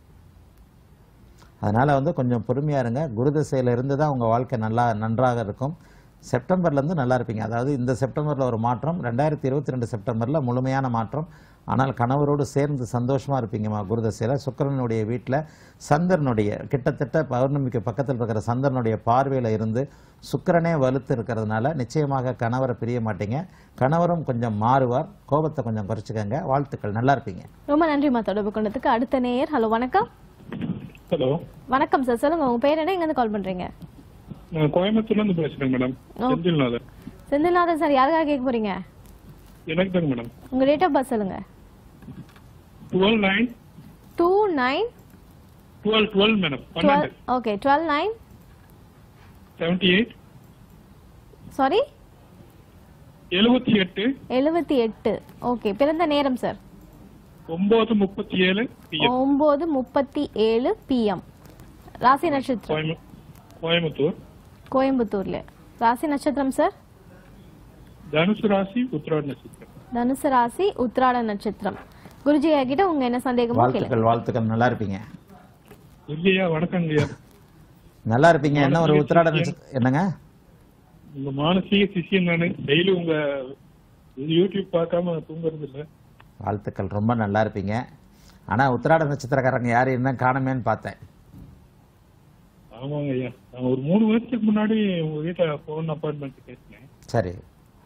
அதனால வந்து கொஞ்சம் பொறுமையா இருங்க குரு திசையில இருந்து தான் உங்க வாழ்க்கை நல்லா நன்றாக இருக்கும் செப்டம்பர்ல இருந்து நல்லா இருப்பீங்க அதாவது இந்த செப்டம்பர்ல ஒரு மாற்றம் ரெண்டாயிரத்தி இருபத்தி ரெண்டு செப்டம்பர்ல முழுமையான மாற்றம் ஆனால் கணவரோடு சேர்ந்து சந்தோஷமா இருப்பீங்கம்மா குருதசையில சுக்கிரனுடைய வீட்டில் சந்திரனுடைய கிட்டத்தட்ட பௌர்ணமிக்கு பக்கத்தில் இருக்கிற சந்திரனுடைய பார்வையில இருந்து சுக்கிரனே வலுத்து இருக்கிறதுனால நிச்சயமாக கணவரை பிரிய மாட்டீங்க கணவரும் கொஞ்சம் மாறுவார் கோபத்தை கொஞ்சம் குறைச்சிக்கங்க வாழ்த்துக்கள் நல்லா இருப்பீங்க ரொம்ப நன்றிம்மா தொடர்பு கொண்டதுக்கு அடுத்த நேயர் ஹலோ வணக்கம் ஹலோ வணக்கம் சார் சொல்லுங்க உங்க பேர் என்ன எங்க இருந்து கால் பண்றீங்க நான் கோயம்புத்தூர்ல இருந்து பேசுறேன் madam O. Senthilnathan Senthilnathan sir யாருக்காக கேட்க போறீங்க எனக்கு தாங்க மேடம் உங்க டேட் ஆஃப் பர்த் சொல்லுங்க twelve nine two nine twelve twelve madam twelve பன்னெண்டு okay twelve nine seventy eight sorry எழுபத்தி எட்டு எழுபத்தி எட்டு ஓகே பிறந்த நேரம் சார் ஒன்பது முப்பத்தி ஏழு PM. ஒன்பது முப்பத்தி ஏழு பிஎம் ராசி நட்சத்திரம் கோயம்பு- கோயம்புத்தூர் கோயம்புத்தூர்ல ராசி நட்சத்திரம் சார் தனுசு ராசி உத்திராட நட்சத்திரம் தனுசு ராசி உத்திராட நட்சத்திரம் குருஜி கிட்ட உங்க என்ன சந்தேகமோ கேளுங்க வாழ்த்துக்கள் வாழ்த்துக்கள் நல்லா இருப்பீங்க இல்லையா வணக்கங்கய்யா நல்லா இருப்பீங்க என்ன ஒரு உத்திராட நட்சத்திரம் என்னங்க உங்க மானசீக சிஷியன் நானு டெய்லி உங்க யூடியூப் பார்க்காம தூங்குறது இல்ல வாழ்த்துக்கள் ரொம்ப நல்லா இருப்பீங்க ஆனா உத்திராட நட்சத்திரக்காரங்க யாரு என்ன காணமேன்னு பார்த்தேன் ஆமாங்க ஐயா நான் ஒரு மூணு வருஷத்துக்கு முன்னாடி உங்க வீட்டுல போன் அப்பாயின்மெண்ட் பேசினேன் சரி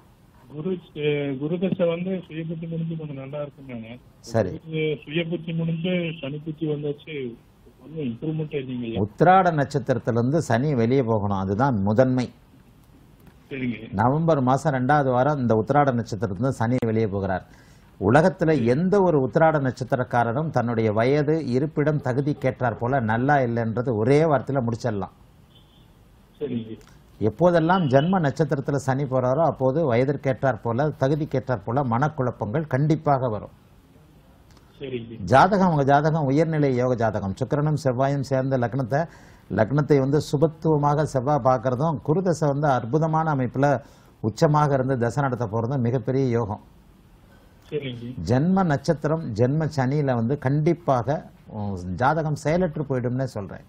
குரு அஹ், குரு தசை வந்து சுயபுத்தி முடிஞ்சு கொஞ்சம் நல்லா இருக்குங்க சரி சுயபுத்தி முடிஞ்சு சனிபுத்தி வந்தாச்சு ஒன்றும் இம்ப்ரூவ்மெண்ட் இல்லைங்க உத்திராட நட்சத்திரத்திலிருந்து சனி வெளியே போகணும் அதுதான் முதன்மை சரிங்க நவம்பர் மாதம் ரெண்டாவது வாரம் இந்த உத்திராட நட்சத்திரத்திலிருந்து சனி வெளியே போகிறார் உலகத்தில் எந்த ஒரு உத்திராட நட்சத்திரக்காரரும் தன்னுடைய வயது இருப்பிடம் தகுதி கேட்டார் போல நல்லா இல்லைன்றது ஒரே வார்த்தையில் முடிச்சிடலாம் சரிங்க எப்போதெல்லாம் ஜென்ம நட்சத்திரத்தில் சனி போறாரோ அப்போது வயதிற்கேற்றாற் போல தகுதி கேட்டாற் போல மனக்குழப்பங்கள் கண்டிப்பாக வரும் சரிங்க ஜாதகம் அவங்க ஜாதகம் உயர்நிலை யோக ஜாதகம் சுக்கிரனும் செவ்வாயும் சேர்ந்த லக்னத்தை லக்னத்தை வந்து சுபத்துவமாக செவ்வாய் பார்க்கறதும் குருதசை வந்து அற்புதமான அமைப்பில் உச்சமாக இருந்து தசை நடத்த போகிறதும் மிகப்பெரிய யோகம் சரிங்க ஜென்ம நட்சத்திரம் ஜென்ம சனியில் வந்து கண்டிப்பாக உம், ஜாதகம் செயலற்று போயிடும்னே சொல்கிறேன்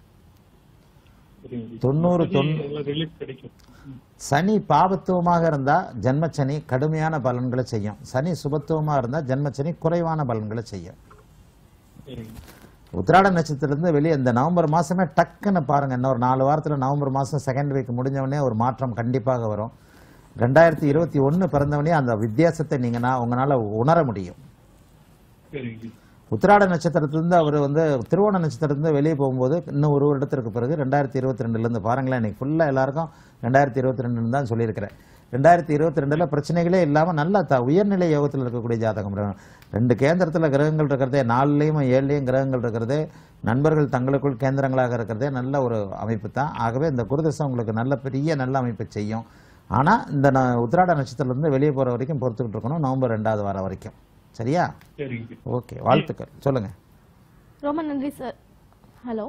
சரிங்க தொண்ணூறு சரி, தொண்ணூ எல்லாம் ரிலீஃப் கிடைக்கும் சனி பாபத்துவமாக இருந்தால் ஜென்மச்சனி கடுமையான பலன்களை செய்யும் சனி சுபத்துவமாக இருந்தால் ஜென்மச்சனி குறைவான பலன்களை செய்யும் சரிங்க உத்திராட நட்சத்திரத்திலிருந்து வெளியே இந்த நவம்பர் மாதமே டக்குன்னு பாருங்கள் இன்னொரு நாலு வாரத்தில் நவம்பர் மாதம் செகண்ட் வீக் முடிஞ்சவொடனே ஒரு மாற்றம் கண்டிப்பாக வரும் ரெண்டாயிரத்தி இருபத்தி ஒன்று பிறந்தவொடனே அந்த வித்தியாசத்தை நீங்கள் நான் உங்களால் உணர முடியும் சரிங்க உத்திராட நட்சத்திரத்திலிருந்து அவர் வந்து திருவோண நட்சத்திரத்திலிருந்து வெளியே போகும்போது இன்னும் ஒரு வருடத்திற்கு பிறகு ரெண்டாயிரத்தி இருபத்தி ரெண்டுலேருந்து பாருங்களேன் இன்னைக்கு ஃபுல்லாக எல்லாருக்கும் ரெண்டாயிரத்தி இருபத்தி ரெண்டுன்னு தான் சொல்லியிருக்கிறேன் ரெண்டாயிரத்தி இருபத்தி ரெண்டில் பிரச்சனைகளே இல்லாமல் நல்ல த உயர்நிலை யோகத்தில் இருக்கக்கூடிய ஜாதகம் ரெண்டு கேந்திரத்தில் கிரகங்கள் இருக்கிறதே நாலுலேயும் ஏழுலேயும் கிரகங்கள் இருக்கிறதே நண்பர்கள் தங்களுக்குள் கேந்திரங்களாக இருக்கிறதே நல்ல ஒரு அமைப்பு தான் ஆகவே இந்த குருதசம் உங்களுக்கு நல்ல பெரிய நல்ல அமைப்பை செய்யும் ஆனால் இந்த ந உத்திராட நட்சத்திரத்திலிருந்து வெளியே போகிற வரைக்கும் பொறுத்துக்கிட்டு இருக்கணும் நவம்பர் ரெண்டாவது வாரம் வரைக்கும் சரியா சரிங்க ஓகே வாழ்த்துக்கள் சொல்லுங்கள் ரொம்ப நன்றி சார் ஹலோ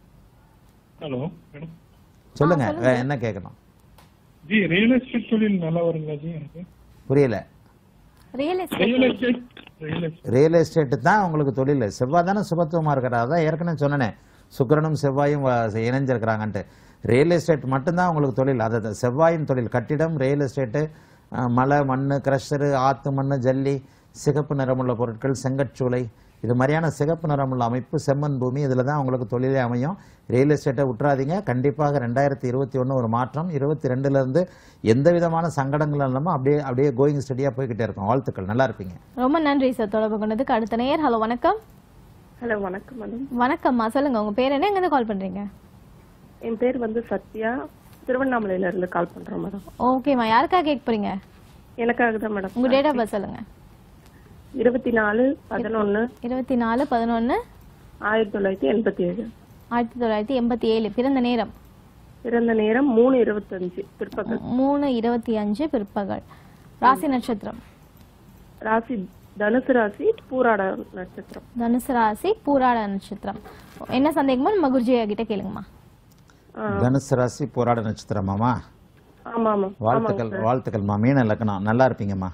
ஹலோ மேடம் சொல்லுங்க சொல்லுங்க. வேற என்ன கேட்கணும் ஜி ரியல் எஸ்டேட் தொழில் நல்லா வருங்களா ஜி எனக்கு புரியல real real estate estate real estate real estate தான் உங்களுக்கு தொழில் செவ்வாய் தானே சுபத்துவமாக இருக்கிறார் அதான் ஏற்கனவே சொன்னேனே சுக்கிரனும் செவ்வாயும் வ- இணைஞ்சிருக்கிறாங்கன்ட்டு ரியல் எஸ்டேட் மட்டும்தான் உங்களுக்கு தொழில் அது அது செவ்வாயின் தொழில் கட்டிடம் ரியல் எஸ்டேட்டு அஹ், மலை மண் கிரஷரு ஆத்து மண் ஜல்லி சிகப்பு நிறமுள்ள பொருட்கள் செங்கற்சூளை இது மாதிரியான சிகப்பு நிறமுள்ள அமைப்பு செம்மண் பூமி இதில் தான் உங்களுக்கு தொழிலே அமையும் ரியல் எஸ்டேட்டை விட்டுறாதீங்க கண்டிப்பாக ரெண்டாயிரத்தி இருபத்தி ஒன்று ஒரு மாற்றம் இருபத்தி ரெண்டுலேருந்து எந்த விதமான சங்கடங்கள் இல்லாமல் அப்படியே அப்படியே கோயிங் ஸ்டடியாக போய்கிட்டே இருக்கும் வாழ்த்துக்கள் நல்லா இருப்பீங்க ரொம்ப நன்றி சார் தொடர்பு கொண்டதுக்கு அடுத்த நேயர் ஹலோ வணக்கம் ஹலோ வணக்கம் மேடம் வணக்கம்மா சொல்லுங்க உங்க பேர் என்ன எங்க கால் பண்றீங்க என் பேர் வந்து சத்யா திருவண்ணாமலையில இருந்து கால் பண்றோம் மேடம் ஓகேம்மா யாருக்காக கேட்க போறீங்க எனக்காக தான் மேடம் உங்க டேட் ஆஃப் பர்த் சொல்லுங்க இருபத்தி நாலு பதினொன்னு இருபத்தி நாலு பதினொன்று ஆயிரத்தி தொள்ளாயிரத்தி எண்பத்தி ஏழு ஆயிரத்தி தொள்ளாயிரத்தி எண்பத்தி ஏழு பிறந்த நேரம் பிறந்த நேரம் மூணு இருபத்தஞ்சு பிற்பகல் மூணு இருபத்தி அஞ்சு பிற்பகல் ராசி நட்சத்திரம் ராசி தனுசு ராசி பூராட நட்சத்திரம் தனுசு ராசி பூராட நட்சத்திரம் என்ன சந்தேகமோ நம்ம குருஜியா கிட்ட கேளுங்கம்மா தனுசு ராசி போராட நட்சத்திரமாமா ஆமா ஆமா வாழ்த்துக்கள் வாழ்த்துக்கள்மா மீன லக்னம் நல்லா இருப்பீங்கம்மா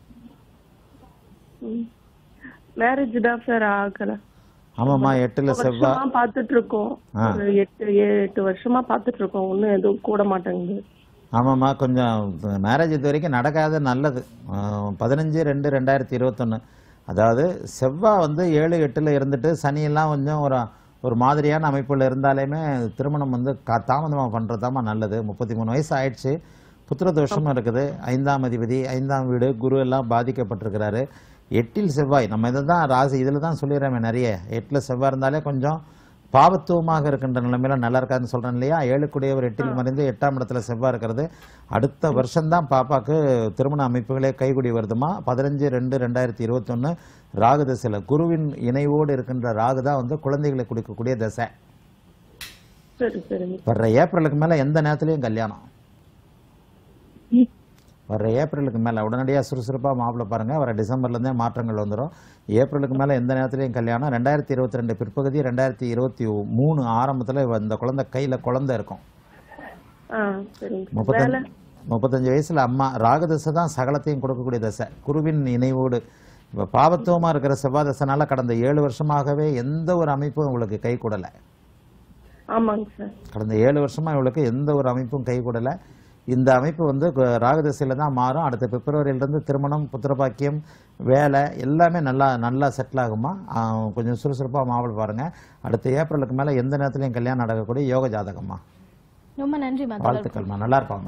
மேரேஜ் தான் சார் ஆகல ஆமாம்மா எட்டுல ரொம்ப செவ்வாய் வருஷமா பாத்துட்டு இருக்கோம் ஆ. ஒரு எட்டு ஏழு எட்டு வருஷமா பாத்துட்டு இருக்கோம் ஒண்ணும் எதுவும் கூட மாட்டேங்குது ஆமாம்மா கொஞ்சம் மேரேஜ் இது வரைக்கும் நடக்காத நல்லது ஆஹ், பதினஞ்சு ரெண்டு ரெண்டாயிரத்தி இருபத்தொன்று அதாவது செவ்வாய் வந்து ஏழு எட்டில் இருந்துட்டு சனியெல்லாம் கொஞ்சம் ஒரு ஒரு மாதிரியான அமைப்பில் இருந்தாலுமே திருமணம் வந்து கா தாமதமாக பண்ணுறது நல்லது முப்பத்தி மூணு வயசு ஆயிடுச்சு புத்திர தோஷமும் இருக்குது ஐந்தாம் அதிபதி ஐந்தாம் வீடு குரு எல்லாம் பாதிக்கப்பட்டிருக்கிறாரு எட்டில் செவ்வாய் நம்ம இதை தான் ராசி இதில் தான் சொல்லிடுறோமே நிறைய எட்டில் செவ்வாய் இருந்தாலே கொஞ்சம் பாவத்துவமாக இருக்கின்ற நிலைமையில நல்லா இருக்காதுன்னு சொல்றேன் இல்லையா ஏழுக்குடையவர் எட்டில் மறைந்து எட்டாம் இடத்துல செவ்வாய் இருக்கிறது அடுத்த வருஷம்தான் பாப்பாக்கு திருமண அமைப்புகளே கைகூடி வருதுமா பதினஞ்சு ரெண்டு ரெண்டாயிரத்தி இருபத்தொன்று ராகு தசையில் குருவின் இணைவோடு இருக்கின்ற ராகு தான் வந்து குழந்தைகளை கொடுக்கக்கூடிய தசை சரி சரிங்க வர்ற ஏப்ரலுக்கு மேலே எந்த நேரத்துலையும் கல்யாணம் வர்ற ஏப்ரலுக்கு மேலே உடனடியாக சுறுசுறுப்பாக மாப்பிள்ளை பாருங்கள் வர டிசம்பர்லேருந்தே மாற்றங்கள் வந்துடும் ஏப்ரலுக்கு மேலே எந்த நேரத்துலையும் கல்யாணம் ரெண்டாயிரத்தி இருபத்தி ரெண்டு பிற்பகுதி ரெண்டாயிரத்தி இருபத்தி மூணு ஆரம்பத்தில் இந்த குழந்தை கையில் குழந்தை இருக்கும் ஆ சரிங்க வேலை முப்பத்தஞ்சு முப்பத்தஞ்சு வயசில் அம்மா ராகதசை தான் சகலத்தையும் கொடுக்கக்கூடிய தசை குருவின் இணைவோடு இப்போ பாவத்துவமாக இருக்கிற செவ்வாய் தசைனால கடந்த ஏழு வருஷமாகவே எந்த ஒரு அமைப்பும் உங்களுக்கு கை கூடலை ஆமாங்க சார் கடந்த ஏழு வருஷமா இவளுக்கு எந்த ஒரு அமைப்பும் கை கூடல இந்த அமைப்பு வந்து கு- ராகு திசையில தான் மாறும் அடுத்த பிப்ரவரியிலிருந்து திருமணம் புத்திரபாக்கியம் வேலை எல்லாமே நல்லா நல்லா செட்டில் ஆகுமா ஆஹ் கொஞ்சம் சுறுசுறுப்பாக மாவள் பாருங்க அடுத்த ஏப்ரலுக்கு மேலே எந்த நேரத்துலையும் கல்யாணம் நடக்கக்கூடிய யோக ஜாதகம்மா ரொம்ப நன்றிம்மா தொடர்பு வாழ்த்துக்கள்மா நல்லா இருப்பாம்மா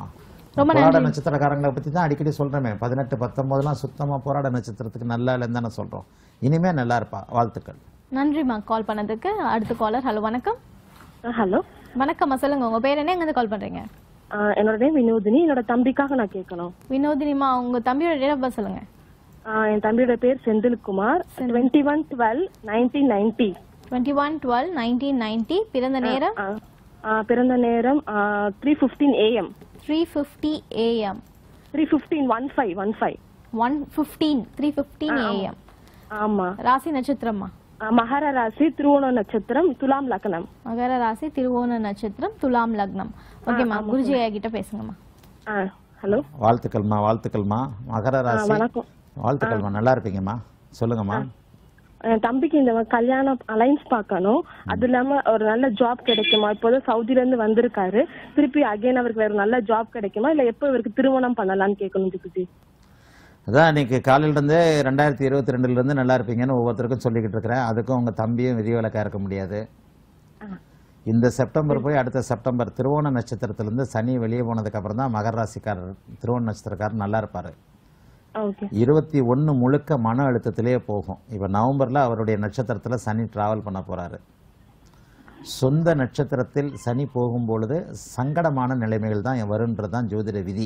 ரொம்ப போராட நன்றி நட்சத்திரக்காரங்களை பத்தி தான் அடிக்கடி சொல்றேமே பதினெட்டு பத்தொன்பதுலாம் சுத்தமா போராட நட்சத்திரத்துக்கு நல்லா இல்லைன்னு தானே சொல்றோம் இனிமே நல்லா இருப்பா வாழ்த்துக்கள் நன்றிம்மா கால் பண்ணதுக்கு அடுத்த காலர் ஹலோ வணக்கம் ஹலோ வணக்கம்மா சொல்லுங்க உங்க பேர் என்ன எங்க கால் பண்றீங்க என்னோட நேம் வினோதினி என்னோட தம்பிக்காக நான் கேட்கணும் வினோதினிமா உங்க தம்பியோட டேட் ஆஃப் பர்த் சொல்லுங்க ஆஹ் என் தம்பியோட பேர் Senthilkumar twenty one twelve nineteen ninety twenty one twelve nineteen ninety பிறந்த நேரம் பிறந்த நேரம் three fifteen AM three fifty AM three fifteen one five one five one fifteen three fifteen AM ஆமா ராசி நட்சத்திரமா ஆஹ் மகர ராசி திருவோண நட்சத்திரம் துலாம் லக்னம் மகர ராசி திருவோண நட்சத்திரம் துலாம் லக்னம் ஓகேம்மா ஆமா, குருஜி ஐயா கிட்ட பேசுங்கம்மா ஹலோ வாழ்த்துக்கள்மா வாழ்த்துக்கள்மா மகர ராசி வணக்கம். வாழ்த்துக்கள்மா நல்லா இருப்பீங்கம்மா சொல்லுங்கம்மா என் தம்பிக்கு இந்த கல்யாணம் அலைன்ஸ் பார்க்கணும் அது இல்லாம ஒரு நல்ல ஜாப் கிடைக்குமா இப்போதான் சவுதில இருந்து வந்திருக்காரு திருப்பி அகைன் அவருக்கு வேற நல்ல ஜாப் கிடைக்குமா இல்ல எப்போ இவருக்கு திருமணம் பண்ணலாம்னு கேட்கணும் ஜிகுஜி அதான் இன்னைக்கு காலையில இருந்தே ரெண்டாயிரத்தி இருபத்தி ரெண்டுல இருந்து நல்லா இருப்பீங்கன்னு ஒவ்வொருத்தருக்கும் சொல்லிக்கிட்டு இருக்கிறேன் அதுக்கும் உங்க தம்பியும் விதிவிலக்கா இருக்க முடியாது இந்த செப்டம்பர் போய் அடுத்த செப்டம்பர் திருவோண நட்சத்திரத்திலிருந்து சனி வெளியே போனதுக்கு அப்புறம் தான் மகர ராசிக்காரர் திருவோண நட்சத்திரக்காரர் நல்லா இருப்பாரு ஓகே இருபத்தி ஒன்று முழுக்க மன அழுத்தத்திலேயே போகும் இப்போ நவம்பரில் அவருடைய நட்சத்திரத்தில் சனி டிராவல் பண்ண போகிறாரு சொந்த நட்சத்திரத்தில் சனி போகும்பொழுது சங்கடமான நிலைமைகள் தான் வருன்றது தான் ஜோதிட விதி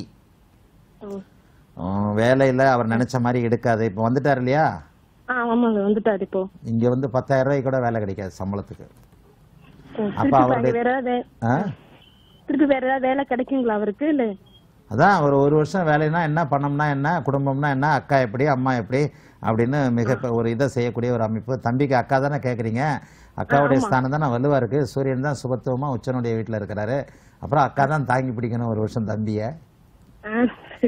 வேலையில் அவர் நினைச்ச மாதிரி எடுக்காது இப்போ வந்துட்டார் இல்லையா ஆ ஆமாங்க வந்துட்டாரு இப்போ இங்கே வந்து பத்தாயிரம் ரூபாய்க்கு கூட வேலை கிடைக்காது சம்பளத்துக்கு ஓ, அப்ப திருப்பி அவருடைய- வேற ஏதாவது வே- ஆ திருப்பி வேற ஏதாவது வேலை கிடைக்குங்களா அவருக்கு இல்ல அதான் ஒரு ஒரு வருஷம் வேலைனா என்ன பணம்னா என்ன குடும்பம்னா என்ன அக்கா எப்படி அம்மா எப்படி அப்படின்னு மிக பெ- ஒரு இதை செய்யக்கூடிய ஒரு அமைப்பு தம்பிக்கு அக்கா தானே கேட்குறீங்க அக்காவுடைய ஆமா. ஸ்தானம் தானே வலுவா இருக்கு சூரியன் தான் சுபத்துவமா உச்சனுடைய வீட்டில் இருக்கிறாரு அப்புறம் அக்கா தான் தாங்கி பிடிக்கணும் ஒரு வருஷம் தம்பியை ஆ, சரி.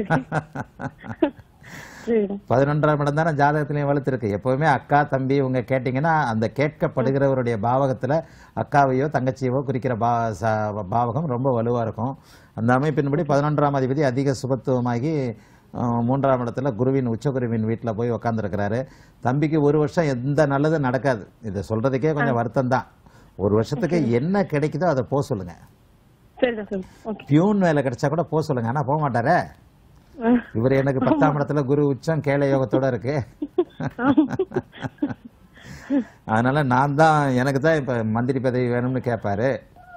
சரி. பதினொன்றாம் இடம் தானே ஜாதகத்திலையும் வலுத்திருக்கு எப்பவுமே அக்கா தம்பி இவங்க கேட்டிங்கன்னா அந்த கேட்கப்படுகிறவருடைய பாவகத்தில் அக்காவையோ தங்கச்சியவோ குறிக்கிற பா ச- பாவகம் ரொம்ப வலுவாக இருக்கும் அந்த அமைப்பின்படி பதினொன்றாம் அதிபதி அதிக சுபத்துவமாகி அஹ், மூன்றாம் இடத்துல குருவின் உச்சகுருவின் வீட்டில் போய் உக்காந்துருக்கிறாரு தம்பிக்கு ஒரு வருஷம் எந்த நல்லதும் நடக்காது இதை சொல்றதுக்கே கொஞ்சம் வருத்தம் தான் ஒரு வருஷத்துக்கு என்ன கிடைக்குதோ அதை போக சொல்லுங்க சரிடா சரி ஓகே பியூன் வேலை கிடைச்சா கூட போக சொல்லுங்க ஆனால் போக மாட்டாரே இவர் எனக்கு பத்தாம் இடத்துல குரு உச்சம் கேள யோகத்தோட இருக்கு அதனால நான் தான் எனக்கு தான் இப்ப மந்திரி பதவி வேணும்னு கேட்பாரு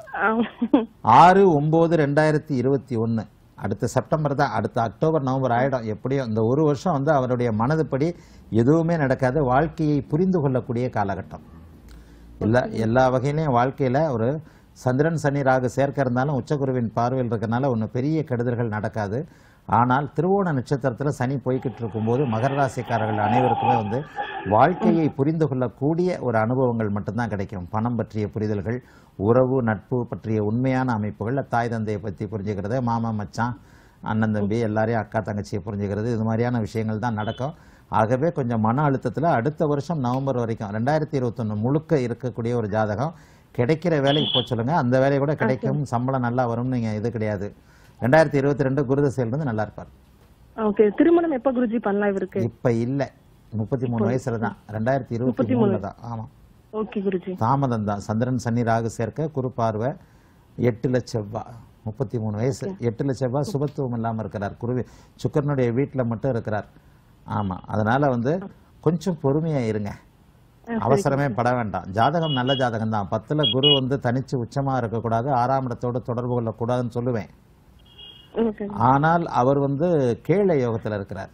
ஆறு ஒன்பது ரெண்டாயிரத்தி இருபத்தி ஒன்று அடுத்த செப்டம்பர் தான் அடுத்த அக்டோபர் நவம்பர் ஆயிடும் எப்படியும் இந்த ஒரு வருஷம் வந்து அவருடைய மனதுப்படி எதுவுமே நடக்காது வாழ்க்கையை புரிந்து கொள்ளக்கூடிய காலகட்டம் எல்லா எல்லா வகையிலையும் வாழ்க்கையில ஒரு சந்திரன் சனி ராகு சேர்க்க இருந்தாலும் உச்சகுருவின் பார்வையில் இருக்கறனால ஒன்றும் பெரிய கெடுதல்கள் நடக்காது ஆனால் திருவோண நட்சத்திரத்தில் சனி போய்கிட்டு இருக்கும்போது மகர ராசிக்காரர்கள் அனைவருக்குமே வந்து வாழ்க்கையை புரிந்து கொள்ளக்கூடிய ஒரு அனுபவங்கள் மட்டும்தான் கிடைக்கும் பணம் பற்றிய புரிதல்கள் உறவு நட்பு பற்றிய உண்மையான அமைப்புகள் தாய் தந்தையை பற்றி புரிஞ்சுக்கிறது மாமா மச்சான் அண்ணன் தம்பி எல்லாரையும் அக்கா தங்கச்சியை புரிஞ்சுக்கிறது இது மாதிரியான விஷயங்கள் தான் நடக்கும் ஆகவே கொஞ்சம் மன அழுத்தத்தில் அடுத்த வருஷம் நவம்பர் வரைக்கும் ரெண்டாயிரத்தி இருபத்தொன்று முழுக்க இருக்கக்கூடிய ஒரு ஜாதகம் கிடைக்கிற வேலைக்கு போக சொல்லுங்க அந்த வேலை கூட கிடைக்கும் சம்பளம் நல்லா வரும்னு நீங்கள் இது கிடையாது ரெண்டாயிரத்தி இருபத்தி ரெண்டு குருதசையிலிருந்து நல்லா இருப்பார் ஓகே திருமணம் எப்ப குருஜி பண்ணலாம் இவருக்கு இப்ப இல்ல முப்பத்தி மூணு வயசுல தான் ரெண்டாயிரத்தி இருபத்தி முப்பத்தி மூணு. மூணுல தான் ஆமா ஓகே குருஜி தாமதம் தான் சந்திரன் சனி ராகு சேர்க்க குரு பார்வை எட்டு லட்சம் ரூபாய் முப்பத்தி மூணு வயசு எட்டு லட்சம் ரூபாய் சுபத்துவம் இல்லாம இருக்கிறார் குருவி சுக்கரனுடைய வீட்டுல மட்டும் இருக்கிறார் ஆமா அதனால வந்து கொஞ்சம் பொறுமையா இருங்க அவசரமே பட வேண்டாம் ஜாதகம் நல்ல ஜாதகம் தான் பத்துல குரு வந்து தனிச்சு உச்சமா இருக்கக்கூடாது ஆறாம் இடத்தோடு தொடர்பு கொள்ளக்கூடாதுன்னு சொல்லுவேன் ஓகே ஆனால் அவர் வந்து கேள யோகத்துல இருக்கிறார்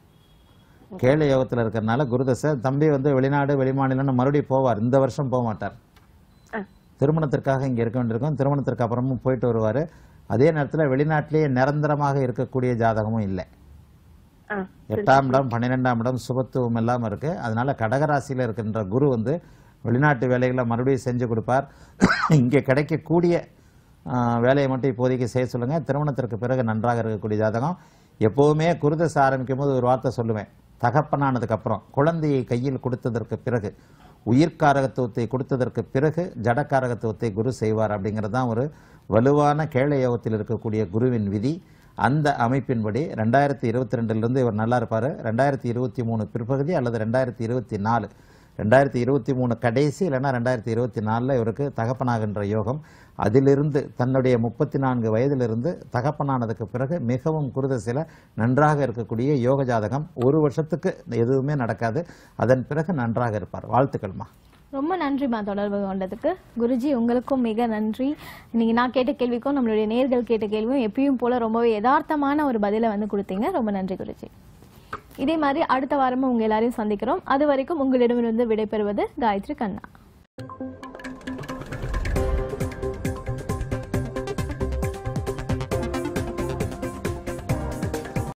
கேள யோகத்துல இருக்கிறனால குருதசை தம்பி வந்து வெளிநாடு வெளிமாநிலம்னு மறுபடியும் போவார் இந்த வருஷம் போக மாட்டார் திருமணத்திற்காக இங்க இருக்க வேண்டியிருக்கும் திருமணத்திற்கு அப்புறமும் போயிட்டு வருவாரு அதே நேரத்துல வெளிநாட்டிலேயே நிரந்தரமாக இருக்கக்கூடிய ஜாதகமும் இல்லை ஆ எட்டாம் இடம் பன்னிரெண்டாம் இடம் சுபத்துவம் எல்லாம் இருக்கு அதனால கடகராசியில இருக்கின்ற குரு வந்து வெளிநாட்டு வேலைகளை மறுபடியும் செஞ்சு கொடுப்பார் இங்கே கிடைக்கக்கூடிய ஆ, வேலையை மட்டும் இப்போதைக்கு செய்ய சொல்லுங்க திருமணத்திற்கு பிறகு நன்றாக இருக்கக்கூடிய ஜாதகம் எப்போவுமே குருதசை ஆரம்பிக்கும் போது ஒரு வார்த்தை சொல்லுவேன் தகப்பனானதுக்கு அப்புறம் குழந்தையை கையில் கொடுத்ததற்கு பிறகு உயிர்காரகத்துவத்தை கொடுத்ததற்கு பிறகு ஜடக்காரகத்துவத்தை குரு செய்வார் அப்படிங்கிறது தான் ஒரு வலுவான கேளை யோகத்தில் இருக்கக்கூடிய குருவின் விதி அந்த அமைப்பின்படி ரெண்டாயிரத்தி இருபத்தி ரெண்டுலேருந்து இவர் நல்லா இருப்பார் ரெண்டாயிரத்தி இருபத்தி மூணு பிற்பகுதி அல்லது ரெண்டாயிரத்தி இருபத்தி நாலு ரெண்டாயிரத்தி இருபத்தி மூணு கடைசி இல்லைன்னா ரெண்டாயிரத்தி இருபத்தி நாலில் இவருக்கு தகப்பனாகின்ற யோகம் அதிலிருந்து தன்னுடைய முப்பத்தி நான்கு வயதிலிருந்து தகப்பனானதுக்கு பிறகு மிகவும் குருதசில நன்றாக இருக்கக்கூடிய யோக ஜாதகம் ஒரு வருஷத்துக்கு எதுவுமே நடக்காது அதன் பிறகு நன்றாக இருப்பார் வாழ்த்துக்கள்மா ரொம்ப நன்றிம்மா தொடர்பு கொண்டதுக்கு குருஜி உங்களுக்கும் மிக நன்றி இன்னைக்கு நான் கேட்ட கேள்விக்கும் நம்மளுடைய நேர்கள் கேட்ட கேள்வியும் எப்பயும் போல ரொம்பவே யதார்த்தமான ஒரு பதிலை வந்து கொடுத்தீங்க ரொம்ப நன்றி குருஜி இதே மாதிரி அடுத்த வாரமும் உங்க எல்லாரையும் சந்திக்கிறோம் அது வரைக்கும் உங்களிடமிருந்து விடைபெறுவது காயத்ரி கண்ணா